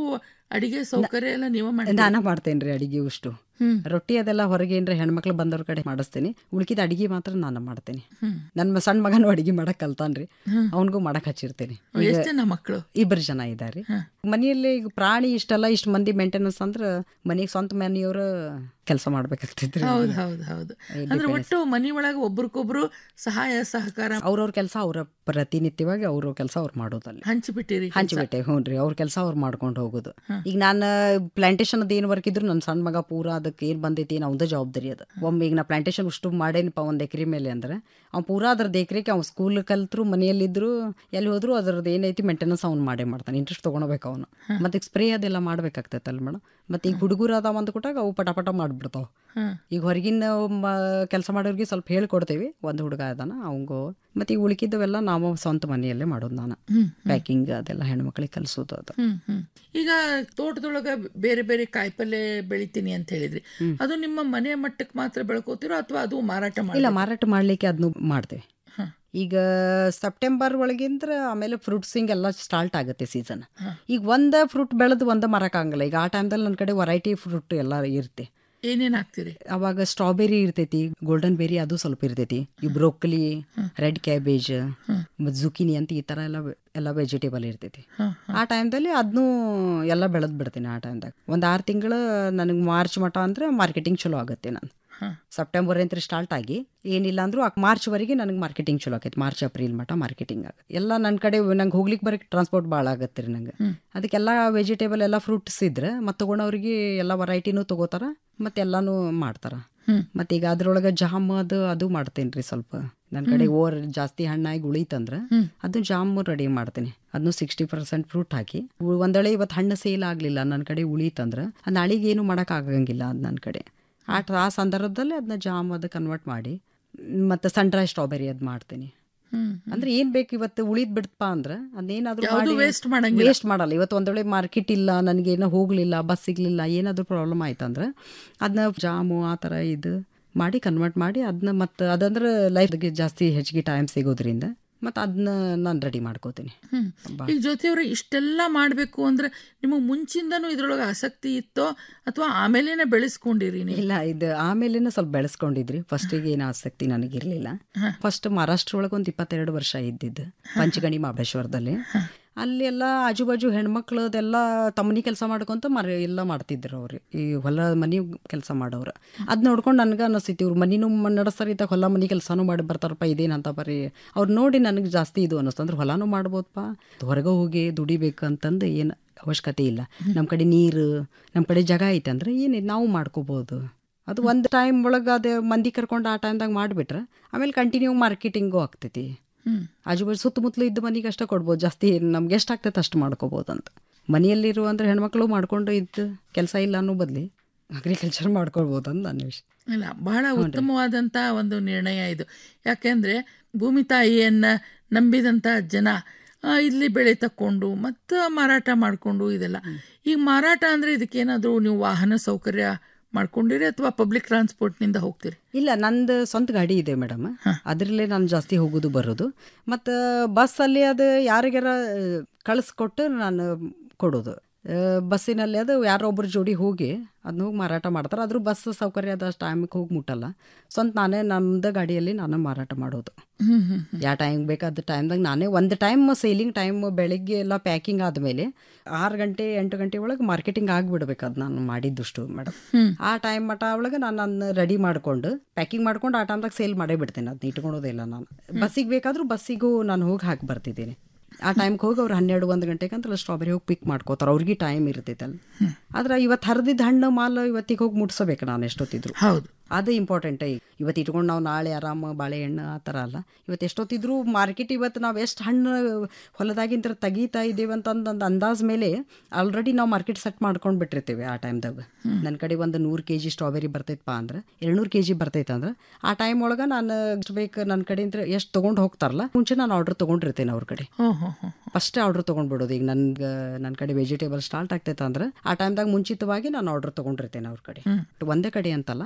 ಅಡಿಗೆ ಸೌಕರ್ಯ ಎಲ್ಲ ನೀವೇ ಮಾಡಿ ನಾನ ಮಾಡ್ತೇನೆ ರೀ ಅಡಿಗೆ ಅಷ್ಟು ಹ್ಮ್. ರೊಟ್ಟಿ ಅದೆಲ್ಲ ಹೊರಗೆ ಏನ್ರ ಹೆಣ್ಮಕ್ಳು ಬಂದವ್ರ ಕಡೆ ಮಾಡಿಸ್ತೀನಿ ಉಳ್ಕಿದ ಅಡಿಗೆ ಮಾತ್ರ ನಾನು ಮಾಡ್ತೇನೆ ಹ್ಮ್. ನನ್ನ ಸಣ್ಣ ಮಗನೂ ಅಡಿಗೆ ಮಾಡಕ್ ಕಲ್ತಾನ್ರಿ ಹ್ಮ್. ಅವನಿಗೂ ಮಾಡಕ್ ಹಚ್ಚಿರ್ತೇನೆ ಎಷ್ಟ್ ಜನ ಮಕ್ಳು ಇಬ್ಬರು ಜನ ಇದ್ದಾರೆ ಮನೆಯಲ್ಲಿ ಈಗ ಪ್ರಾಣಿ ಇಷ್ಟೆಲ್ಲ ಇಷ್ಟು ಮಂದಿ ಮೇಂಟೆನೆನ್ಸ್ ಅಂದ್ರೆ ಮನೆಗೆ ಸ್ವಂತ ಮನೆಯವ್ರ ಕೆಲಸ ಮಾಡ್ಬೇಕಾಗ್ತಿದ್ರಿ ಹೌದು ಹೌದು ಹೌದು ಅಂದ್ರೆ ಒಟ್ಟು ಮನಿ ಒಳಗೆ ಒಬ್ರಿಗೊಬ್ರು ಸಹಾಯ ಸಹಕಾರ ಅವ್ರವ್ರ ಕೆಲಸ ಅವರ ಪ್ರತಿನಿತ್ಯವಾಗಿ ಅವ್ರ ಕೆಲಸ ಅವ್ರು ಮಾಡೋದಲ್ಲಿ ಹಂಚಿಬಿಟ್ಟಿರಿ ಹಂಚಿಬಿಟ್ಟೆ ಹ್ಞೂ ರೀ ಅವ್ರ ಕೆಲಸ ಅವ್ರು ಮಾಡ್ಕೊಂಡು ಹೋಗೋದು ಈಗ ನಾನು ಪ್ಲಾಂಟೇಶನ್ ಅದ್ ಏನು ವರ್ಕ್ ಇದ್ರು ನನ್ನ ಸಣ್ಣ ಮಗ ಪೂರ ಅದಕ್ಕೆ ಏನು ಬಂದೈತಿ ಅವ್ನದ ಜವಾಬ್ದಾರಿ ಅದು ಒಮ್ಮೆ ಈಗ ನಾ ಪ್ಲಾಂಟೇಶನ್ ಅಷ್ಟು ಮಾಡೇನಿಪ್ಪ ಒಂದು ಎಕರೆ ಮೇಲೆ ಅಂದ್ರೆ ಅವ್ನು ಪೂರಾ ಅದ್ರದ್ದು ಎಕರೆಗೆ ಅವ್ನು ಸ್ಕೂಲ್ ಕಲ್ತ್ರು ಮನೆಯಲ್ಲಿದ್ರು ಎಲ್ಲಿ ಹೋದ್ರು ಅದ್ರದ್ದು ಏನೈತಿ ಮೇಂಟೆನೆನ್ಸ್ ಅವ್ನು ಮಾಡೇ ಮಾಡ್ತಾನೆ ಇಂಟ್ರೆಸ್ಟ್ ತೊಗೊಳ್ಬೇಕು ಅವನು ಮತ್ತೆ ಸ್ಪ್ರೇ ಅದೆಲ್ಲ ಮಾಡ್ಬೇಕಾಗ್ತೈತಲ್ಲ ಮೇಡಮ್ ಮತ್ತೆ ಈಗ ಹುಡುಗರು ಅದಾವ ಅಂದ ಕೊಟ್ಟಾಗ ಅವು ಪಟ ಪಟ ಮಾಡ್ಬಿಡ್ತಾವ ಹ್ಮ್. ಈಗ ಹೊರಗಿನ ಕೆಲಸ ಮಾಡೋರಿಗೆ ಸ್ವಲ್ಪ ಹೇಳ್ಕೊಡ್ತೇವೆ ಒಂದು ಹುಡುಗ ಅದಾನ ಅವಂಗು ಮತ್ತೆ ಈಗ ಉಳ್ಕಿದ್ದವೆಲ್ಲ ನಾವು ಸ್ವಂತ ಮನೆಯಲ್ಲೇ ಮಾಡೋದು ನಾನು ಹ್ಮ್, ಹ್ಮ್. ಪ್ಯಾಕಿಂಗ್ ಅದೆಲ್ಲ ಹೆಣ್ಮಕ್ಳಿಗೆ ಕಲಿಸೋದು ಅದು ಹ್ಮ್ ಹ್ಮ್ ಈಗ ತೋಟದೊಳಗ ಬೇರೆ ಬೇರೆ ಕಾಯಿಪಲ್ಲೆ ಬೆಳಿತೀನಿ ಅಂತ ಹೇಳಿದ್ರಿ ಅದು ನಿಮ್ಮ ಮನೆ ಮಟ್ಟಕ್ಕೆ ಮಾತ್ರ ಬೆಳ್ಕೋತಿರೋ ಅಥವಾ ಅದು ಮಾರಾಟ ಮಾಡಿ ಇಲ್ಲ ಮಾರಾಟ ಮಾಡ್ಲಿಕ್ಕೆ ಅದನ್ನು ಮಾಡ್ತೇವೆ ಈಗ ಸೆಪ್ಟೆಂಬರ್ ಒಳಗಿಂದ ಆಮೇಲೆ ಫ್ರೂಟ್ಸಿಂಗ್ ಎಲ್ಲ ಸ್ಟಾರ್ಟ್ ಆಗುತ್ತೆ ಸೀಸನ್ ಈಗ ಒಂದ ಫ್ರೂಟ್ ಬೆಳೆದು ಒಂದ ಮರಕ್ಕಾಗಲ್ಲ ಈಗ ಆ ಟೈಮ್ದಲ್ಲಿ ನನ್ನ ಕಡೆ ವೆರೈಟಿ ಫ್ರೂಟ್ ಎಲ್ಲ ಇರುತ್ತೆ ಏನೇನ್ ಹಾಕ್ತೀರಿ ಅವಾಗ ಸ್ಟ್ರಾಬೆರಿ ಇರ್ತೈತಿ ಗೋಲ್ಡನ್ ಬೆರಿ ಅದು ಸ್ವಲ್ಪ ಇರ್ತೈತಿ ಈ ಬ್ರೋಕಲಿ ರೆಡ್ ಕ್ಯಾಬೇಜ್ ಮತ್ತು ಜುಕಿನಿ ಅಂತ ಈ ಥರ ಎಲ್ಲ ಎಲ್ಲ ವೆಜಿಟೇಬಲ್ ಇರ್ತೈತಿ ಆ ಟೈಮ್ದಲ್ಲಿ ಅದನ್ನೂ ಎಲ್ಲ ಬೆಳೆದ್ ಬಿಡ್ತೀನಿ ಆ ಟೈಮ್ದಾಗ ಒಂದು ಆರು ತಿಂಗಳು ನನಗೆ ಮಾರ್ಚ್ ಮಟ ಅಂದ್ರೆ ಮಾರ್ಕೆಟಿಂಗ್ ಚಲೋ ಆಗುತ್ತೆ ನಾನು ಸೆಪ್ಟೆಂಬರ್ ಅಂತ ಸ್ಟಾರ್ಟ್ ಆಗಿ ಏನಿಲ್ಲ ಅಂದ್ರೂ ಮಾರ್ಚ್ವರೆಗೆ ನನಗೆ ಮಾರ್ಕೆಟಿಂಗ್ ಚಲೋ ಆಕೈತಿ ಮಾರ್ಚ್ ಏಪ್ರಿಲ್ ಮಟ ಮಾರ್ಕೆಟಿಂಗ್ ಆಗುತ್ತೆ ಎಲ್ಲ ನನ್ನ ಕಡೆ ನಂಗೆ ಹೋಗ್ಲಿಕ್ಕೆ ಬರಕ್ಕೆ ಟ್ರಾನ್ಸ್ಪೋರ್ಟ್ ಭಾಳ ಆಗತ್ತೆ ರೀ ನಂಗೆ ಅದಕ್ಕೆಲ್ಲ ವೆಜಿಟೇಬಲ್ ಎಲ್ಲ ಫ್ರೂಟ್ಸ್ ಇದ್ರೆ ಮತ್ತೆ ತೊಗೊಂಡವ್ರಿಗೆ ಎಲ್ಲ ವೆರೈಟಿನೂ ತಗೋತಾರ ಮತ್ತೆ ಎಲ್ಲಾನು ಮಾಡ್ತಾರ ಮತ್ತೆ ಈಗ ಅದ್ರೊಳಗೆ ಜಾಮ್ ಅದು ಅದು ಮಾಡ್ತೇನೆ ರೀ ಸ್ವಲ್ಪ ನನ್ನ ಕಡೆ ಓವರ್ ಜಾಸ್ತಿ ಹಣ್ಣಾಗಿ ಉಳಿತಂದ್ರೆ ಅದು ಜಾಮ್ ರೆಡಿ ಮಾಡ್ತೀನಿ ಅದನ್ನು ಸಿಕ್ಸ್ಟಿ ಪರ್ಸೆಂಟ್ ಫ್ರೂಟ್ ಹಾಕಿ ಉ- ಒಂದೊಳೆ ಇವತ್ತು ಹಣ್ಣು ಸೇಲ್ ಆಗಲಿಲ್ಲ ನನ್ನ ಕಡೆ ಉಳಿತಂದ್ರೆ ನಾಳೆಗೆ ಏನು ಮಾಡಕ್ ಆಗಂಗಿಲ್ಲ ಅದು ನನ್ನ ಕಡೆ ಆ ಟ- ಆ ಸಂದರ್ಭದಲ್ಲಿ ಅದನ್ನ ಜಾಮ್ ಅದು ಕನ್ವರ್ಟ್ ಮಾಡಿ ಮತ್ತೆ ಸನ್ ಡ್ರೈ ಸ್ಟ್ರಾಬೆರಿ ಅದು ಮಾಡ್ತೀನಿ ಹ್ಮ್. ಅಂದ್ರೆ ಏನ್ ಬೇಕು ಇವತ್ತು ಉಳಿದ್ ಬಿಡ್ತಪ್ಪ ಅಂದ್ರೆ ಅದೇನಾದ್ರೂ ಯಾವ್ದು waste ಮಾಡಂಗಿಲ್ಲ. ವೇಸ್ಟ್ ಮಾಡಲ್ಲ ಇವತ್ತು ಒಂದ್ ವೇಳೆ ಮಾರ್ಕೆಟ್ ಇಲ್ಲ ನನಗೆ ಏನೋ ಹೋಗ್ಲಿಲ್ಲ ಬಸ್ ಸಿಗ್ಲಿಲ್ಲ ಏನಾದ್ರೂ ಪ್ರಾಬ್ಲಮ್ ಆಯ್ತಂದ್ರೆ ಅದನ್ನ ಜಾಮು ಆ ಥರ ಇದು ಮಾಡಿ ಕನ್ವರ್ಟ್ ಮಾಡಿ ಅದನ್ನ ಮತ್ತೆ ಅದಂದ್ರೆ ಲೈಫ್ಗೆ ಜಾಸ್ತಿ ಹೆಚ್ಚಿಗೆ ಟೈಮ್ ಸಿಗೋದ್ರಿಂದ ಮತ್ತೆ ಅದನ್ನ ನಾನು ರೆಡಿ ಮಾಡ್ಕೋತೀನಿ ಹ್ಮ್. ಈಗ ಜೊತೆಯವ್ರ ಇಷ್ಟೆಲ್ಲ ಮಾಡಬೇಕು ಅಂದ್ರೆ ನಿಮಗೆ ಮುಂಚಿಂದನೂ ಇದ್ರೊಳಗೆ ಆಸಕ್ತಿ ಇತ್ತೋ ಅಥವಾ ಆಮೇಲೇನೆ ಬೆಳೆಸ್ಕೊಂಡಿರಿ ನೀವು ಇಲ್ಲ ಇದು ಆಮೇಲೆ ಸ್ವಲ್ಪ ಬೆಳೆಸ್ಕೊಂಡಿದ್ರಿ ಫಸ್ಟಿಗೆ ಏನು ಆಸಕ್ತಿ ನನಗಿರ್ಲಿಲ್ಲ ಫಸ್ಟ್ ಮಹಾರಾಷ್ಟ್ರ ಒಳಗೆ ಒಂದು ಇಪ್ಪತ್ತೆರಡು ವರ್ಷ ಇದ್ದಿದ್ದು ಪಂಚಗಣಿ ಮಹಾಬಲೇಶ್ವರದಲ್ಲಿ ಅಲ್ಲಿ ಎಲ್ಲ ಆಜು ಬಾಜು ಹೆಣ್ಮಕ್ಳದೆಲ್ಲ ತಮ್ಮನಿ ಕೆಲಸ ಮಾಡ್ಕೊಂತ ಮರ ಎಲ್ಲ ಮಾಡ್ತಿದ್ರು ಅವ್ರು ಈ ಹೊಲ ಮನಿ ಕೆಲಸ ಮಾಡೋರು ಅದ್ ನೋಡ್ಕೊಂಡು ನನಗೆ ಅನಿಸ್ತೈತಿ ಇವ್ರು ಮನಿನೂ ನಡೆಸ್ತಾರೆ ಇದ್ದಾಗ ಹೊಲ ಮನಿ ಕೆಲಸನೂ ಮಾಡಿ ಬರ್ತಾರಪ್ಪ ಇದೇನಂತ ಬರೀ ಅವ್ರು ನೋಡಿ ನನಗೆ ಜಾಸ್ತಿ ಇದು ಅನ್ನಿಸ್ತು ಅಂದ್ರೆ ಹೊಲನೂ ಮಾಡ್ಬೋದಪ್ಪ ಹೊರಗೆ ಹೋಗಿ ದುಡಿಬೇಕು ಅಂತಂದು ಏನು ಅವಶ್ಯಕತೆ ಇಲ್ಲ ನಮ್ಮ ಕಡೆ ನೀರು ನಮ್ಮ ಕಡೆ ಜಾಗ ಐತೆ ಅಂದ್ರೆ ಏನು ನಾವು ಮಾಡ್ಕೋಬೋದು ಅದು ಒಂದು ಟೈಮ್ ಒಳಗೆ ಅದೇ ಮಂದಿ ಕರ್ಕೊಂಡು ಆ ಟೈಮ್ದಾಗ ಮಾಡಿಬಿಟ್ರೆ ಆಮೇಲೆ ಕಂಟಿನ್ಯೂ ಮಾರ್ಕೆಟಿಂಗು ಆಗ್ತೈತಿ ಹ್ಮ್. ಆಜುಬಾಜು ಸುತ್ತಮುತ್ತಲು ಇದ್ದ ಮನೆಗೆ ಅಷ್ಟೇ ಕೊಡ್ಬೋದು ಜಾಸ್ತಿ ನಮ್ಗೆ ಎಷ್ಟು ಆಗ್ತೈತೆ ಅಷ್ಟು ಮಾಡ್ಕೋಬೋದು ಅಂತ ಮನೆಯಲ್ಲಿರುವ ಅಂದ್ರೆ ಹೆಣ್ಮಕ್ಳು ಮಾಡ್ಕೊಂಡು ಇದ್ದು ಕೆಲಸ ಇಲ್ಲ ಅನ್ನೋ ಬದಲಿ ಅಗ್ರಿಕಲ್ಚರ್ ಮಾಡ್ಕೊಳ್ಬೋದು ಅಂತ ನನ್ನ ವಿಷಯ ಇಲ್ಲ ಬಹಳ ಉತ್ತಮವಾದಂತ ಒಂದು ನಿರ್ಣಯ ಇದು ಯಾಕೆಂದ್ರೆ ಭೂಮಿ ತಾಯಿಯನ್ನ ನಂಬಿದಂತ ಜನ ಆ, ಇಲ್ಲಿ ಬೆಳೆ ತಕ್ಕೊಂಡು ಮತ್ತು ಮಾರಾಟ ಮಾಡಿಕೊಂಡು ಇದೆಲ್ಲ ಈಗ ಮಾರಾಟ ಅಂದ್ರೆ ಇದಕ್ಕೇನಾದ್ರೂ ನೀವು ವಾಹನ ಸೌಕರ್ಯ ಮಾಡ್ಕೊಂಡಿರಿ ಅಥವಾ ಪಬ್ಲಿಕ್ ಟ್ರಾನ್ಸ್ಪೋರ್ಟ್ನಿಂದ ಹೋಗ್ತೀರಿ ಇಲ್ಲ ನಂದು ಸ್ವಂತ ಗಾಡಿ ಇದೆ ಮೇಡಮ್ ಅದರಲ್ಲೇ ನಾನು ಜಾಸ್ತಿ ಹೋಗೋದು ಬರೋದು ಮತ್ತು ಬಸ್ಸಲ್ಲಿ ಅದು ಯಾರಿಗಾರ ಕಳಿಸ್ಕೊಟ್ಟು ನಾನು ಕೊಡೋದು ಆ, ಬಸ್ಸಿನಲ್ಲಿ ಅದು ಯಾರೊಬ್ಬರ ಜೋಡಿ ಹೋಗಿ ಅದನ್ನ ಹೋಗಿ ಮಾರಾಟ ಮಾಡ್ತಾರೆ ಆದ್ರೂ ಬಸ್ ಸೌಕರ್ಯ ಅದ ಟೈಮಿಗೆ ಹೋಗಿ ಮುಟ್ಟಲ್ಲ ಸ್ವಂತ ನಾನೇ ನಮ್ಮದು ಗಾಡಿಯಲ್ಲಿ ನಾನು ಮಾರಾಟ ಮಾಡೋದು ಹ್ಮ್ ಹ್ಮ್ ಯಾವ ಟೈಮ್ ಬೇಕಾದ ಟೈಮ್ದಾಗ ನಾನೇ ಒಂದು ಟೈಮ್ ಸೇಲಿಂಗ್ ಟೈಮ್ ಬೆಳಿಗ್ಗೆ ಎಲ್ಲ ಪ್ಯಾಕಿಂಗ್ ಆದಮೇಲೆ ಆರು ಗಂಟೆ ಎಂಟು ಗಂಟೆ ಒಳಗೆ ಮಾರ್ಕೆಟಿಂಗ್ ಆಗಿಬಿಡ್ಬೇಕು ಅದು ನಾನು ಮಾಡಿದ್ದಷ್ಟು ಮೇಡಮ್ ಹ್ಮ್. ಆ ಟೈಮ್ ಮಟ ಒಳಗೆ ನಾನು ಅದನ್ನ ರೆಡಿ ಮಾಡ್ಕೊಂಡು ಪ್ಯಾಕಿಂಗ್ ಮಾಡ್ಕೊಂಡು ಆ ಟೈಮ್ದಾಗ ಸೇಲ್ ಮಾಡೇ ಬಿಡ್ತೇನೆ ಅದನ್ನ ಇಟ್ಕೊಳೋದಿಲ್ಲ ನಾನು ಬಸ್ಸಿಗೆ ಬೇಕಾದ್ರೂ ಬಸ್ಸಿಗೂ ನಾನು ಹೋಗಿ ಹಾಕಿ ಬರ್ತಿದ್ದೀನಿ ಆ ಟೈಮ್ಗೆ ಹೋಗಿ ಅವ್ರು ಹನ್ನೆರಡು ಒಂದು ಗಂಟೆಗೆ ಅಂತ ಸ್ಟ್ರಾಬೆರಿ ಹೋಗಿ ಪಿಕ್ ಮಾಡ್ಕೋತಾರೆ ಅವ್ರಿಗೆ ಟೈಮ್ ಇರ್ತೈತಲ್ಲ ಆದ್ರೆ ಇವತ್ತು ಹರಿದಿದ್ದ ಹಣ್ಣು ಮಾಲು ಇವತ್ತಿಗೆ ಹೋಗಿ ಮುಟ್ಸಬೇಕು ನಾನು ಎಷ್ಟೊತ್ತಿದ್ರು ಹೌದು ಅದು ಇಂಪಾರ್ಟೆಂಟ್ ಈಗ ಇವತ್ತು ಇಟ್ಕೊಂಡು ನಾವು ನಾಳೆ ಆರಾಮ ಬಾಳೆಹಣ್ಣು ಆ ಥರ ಅಲ್ಲ ಇವತ್ತು ಎಷ್ಟೊತ್ತಿದ್ರು ಮಾರ್ಕೆಟ್ ಇವತ್ತು ನಾವು ಎಷ್ಟು ಹಣ್ಣು ಹೊಲದಾಗಿಂತ ತೆಗಿತಾ ಇದ್ದೀವಿ ಅಂತಂದು ಒಂದು ಅಂದಾಜ್ ಮೇಲೆ ಆಲ್ರೆಡಿ ನಾವು ಮಾರ್ಕೆಟ್ ಸೆಟ್ ಮಾಡ್ಕೊಂಡು ಬಿಟ್ಟಿರ್ತೀವಿ ಆ ಟೈಮ್ದಾಗ ನನ್ನ ಕಡೆ ಒಂದು ನೂರು ಕೆ ಜಿ ಸ್ಟ್ರಾಬೆರಿ ಬರ್ತೈತಪ್ಪ ಅಂದ್ರೆ ಎರಡುನೂರು ಕೆ ಜಿ ಬರ್ತೈತೆ ಅಂದ್ರೆ ಆ ಟೈಮ್ ಒಳಗೆ ನಾನು ಎಷ್ಟು ಬೇಕು ನನ್ನ ಕಡೆಯಿಂದ ಎಷ್ಟು ತೊಗೊಂಡು ಹೋಗ್ತಾರಲ್ಲ ಮುಂಚೆ ನಾನು ಆರ್ಡರ್ ತೊಗೊಂಡಿರ್ತೇನೆ ಅವ್ರ ಕಡೆ ಹ್ಮ್ ಹ್ಮ್ ಹ್ಮ್ ಫಸ್ಟೇ ಆರ್ಡರ್ ತೊಗೊಂಡ್ಬಿಡೋದು ಈಗ ನನ್ಗೆ ನನ್ನ ಕಡೆ ವೆಜಿಟೇಬಲ್ ಸ್ಟಾರ್ಟ್ ಆಗ್ತೈತೆ ಅಂದ್ರೆ ಆ ಟೈಮ್ದಾಗ ಮುಂಚಿತವಾಗಿ ನಾನು ಆರ್ಡರ್ ತೊಗೊಂಡಿರ್ತೇನೆ ಅವ್ರ ಕಡೆ ಒಂದೇ ಕಡೆ ಅಂತಲ್ಲ ಎಲ್ಲ ಕಡೆನೂ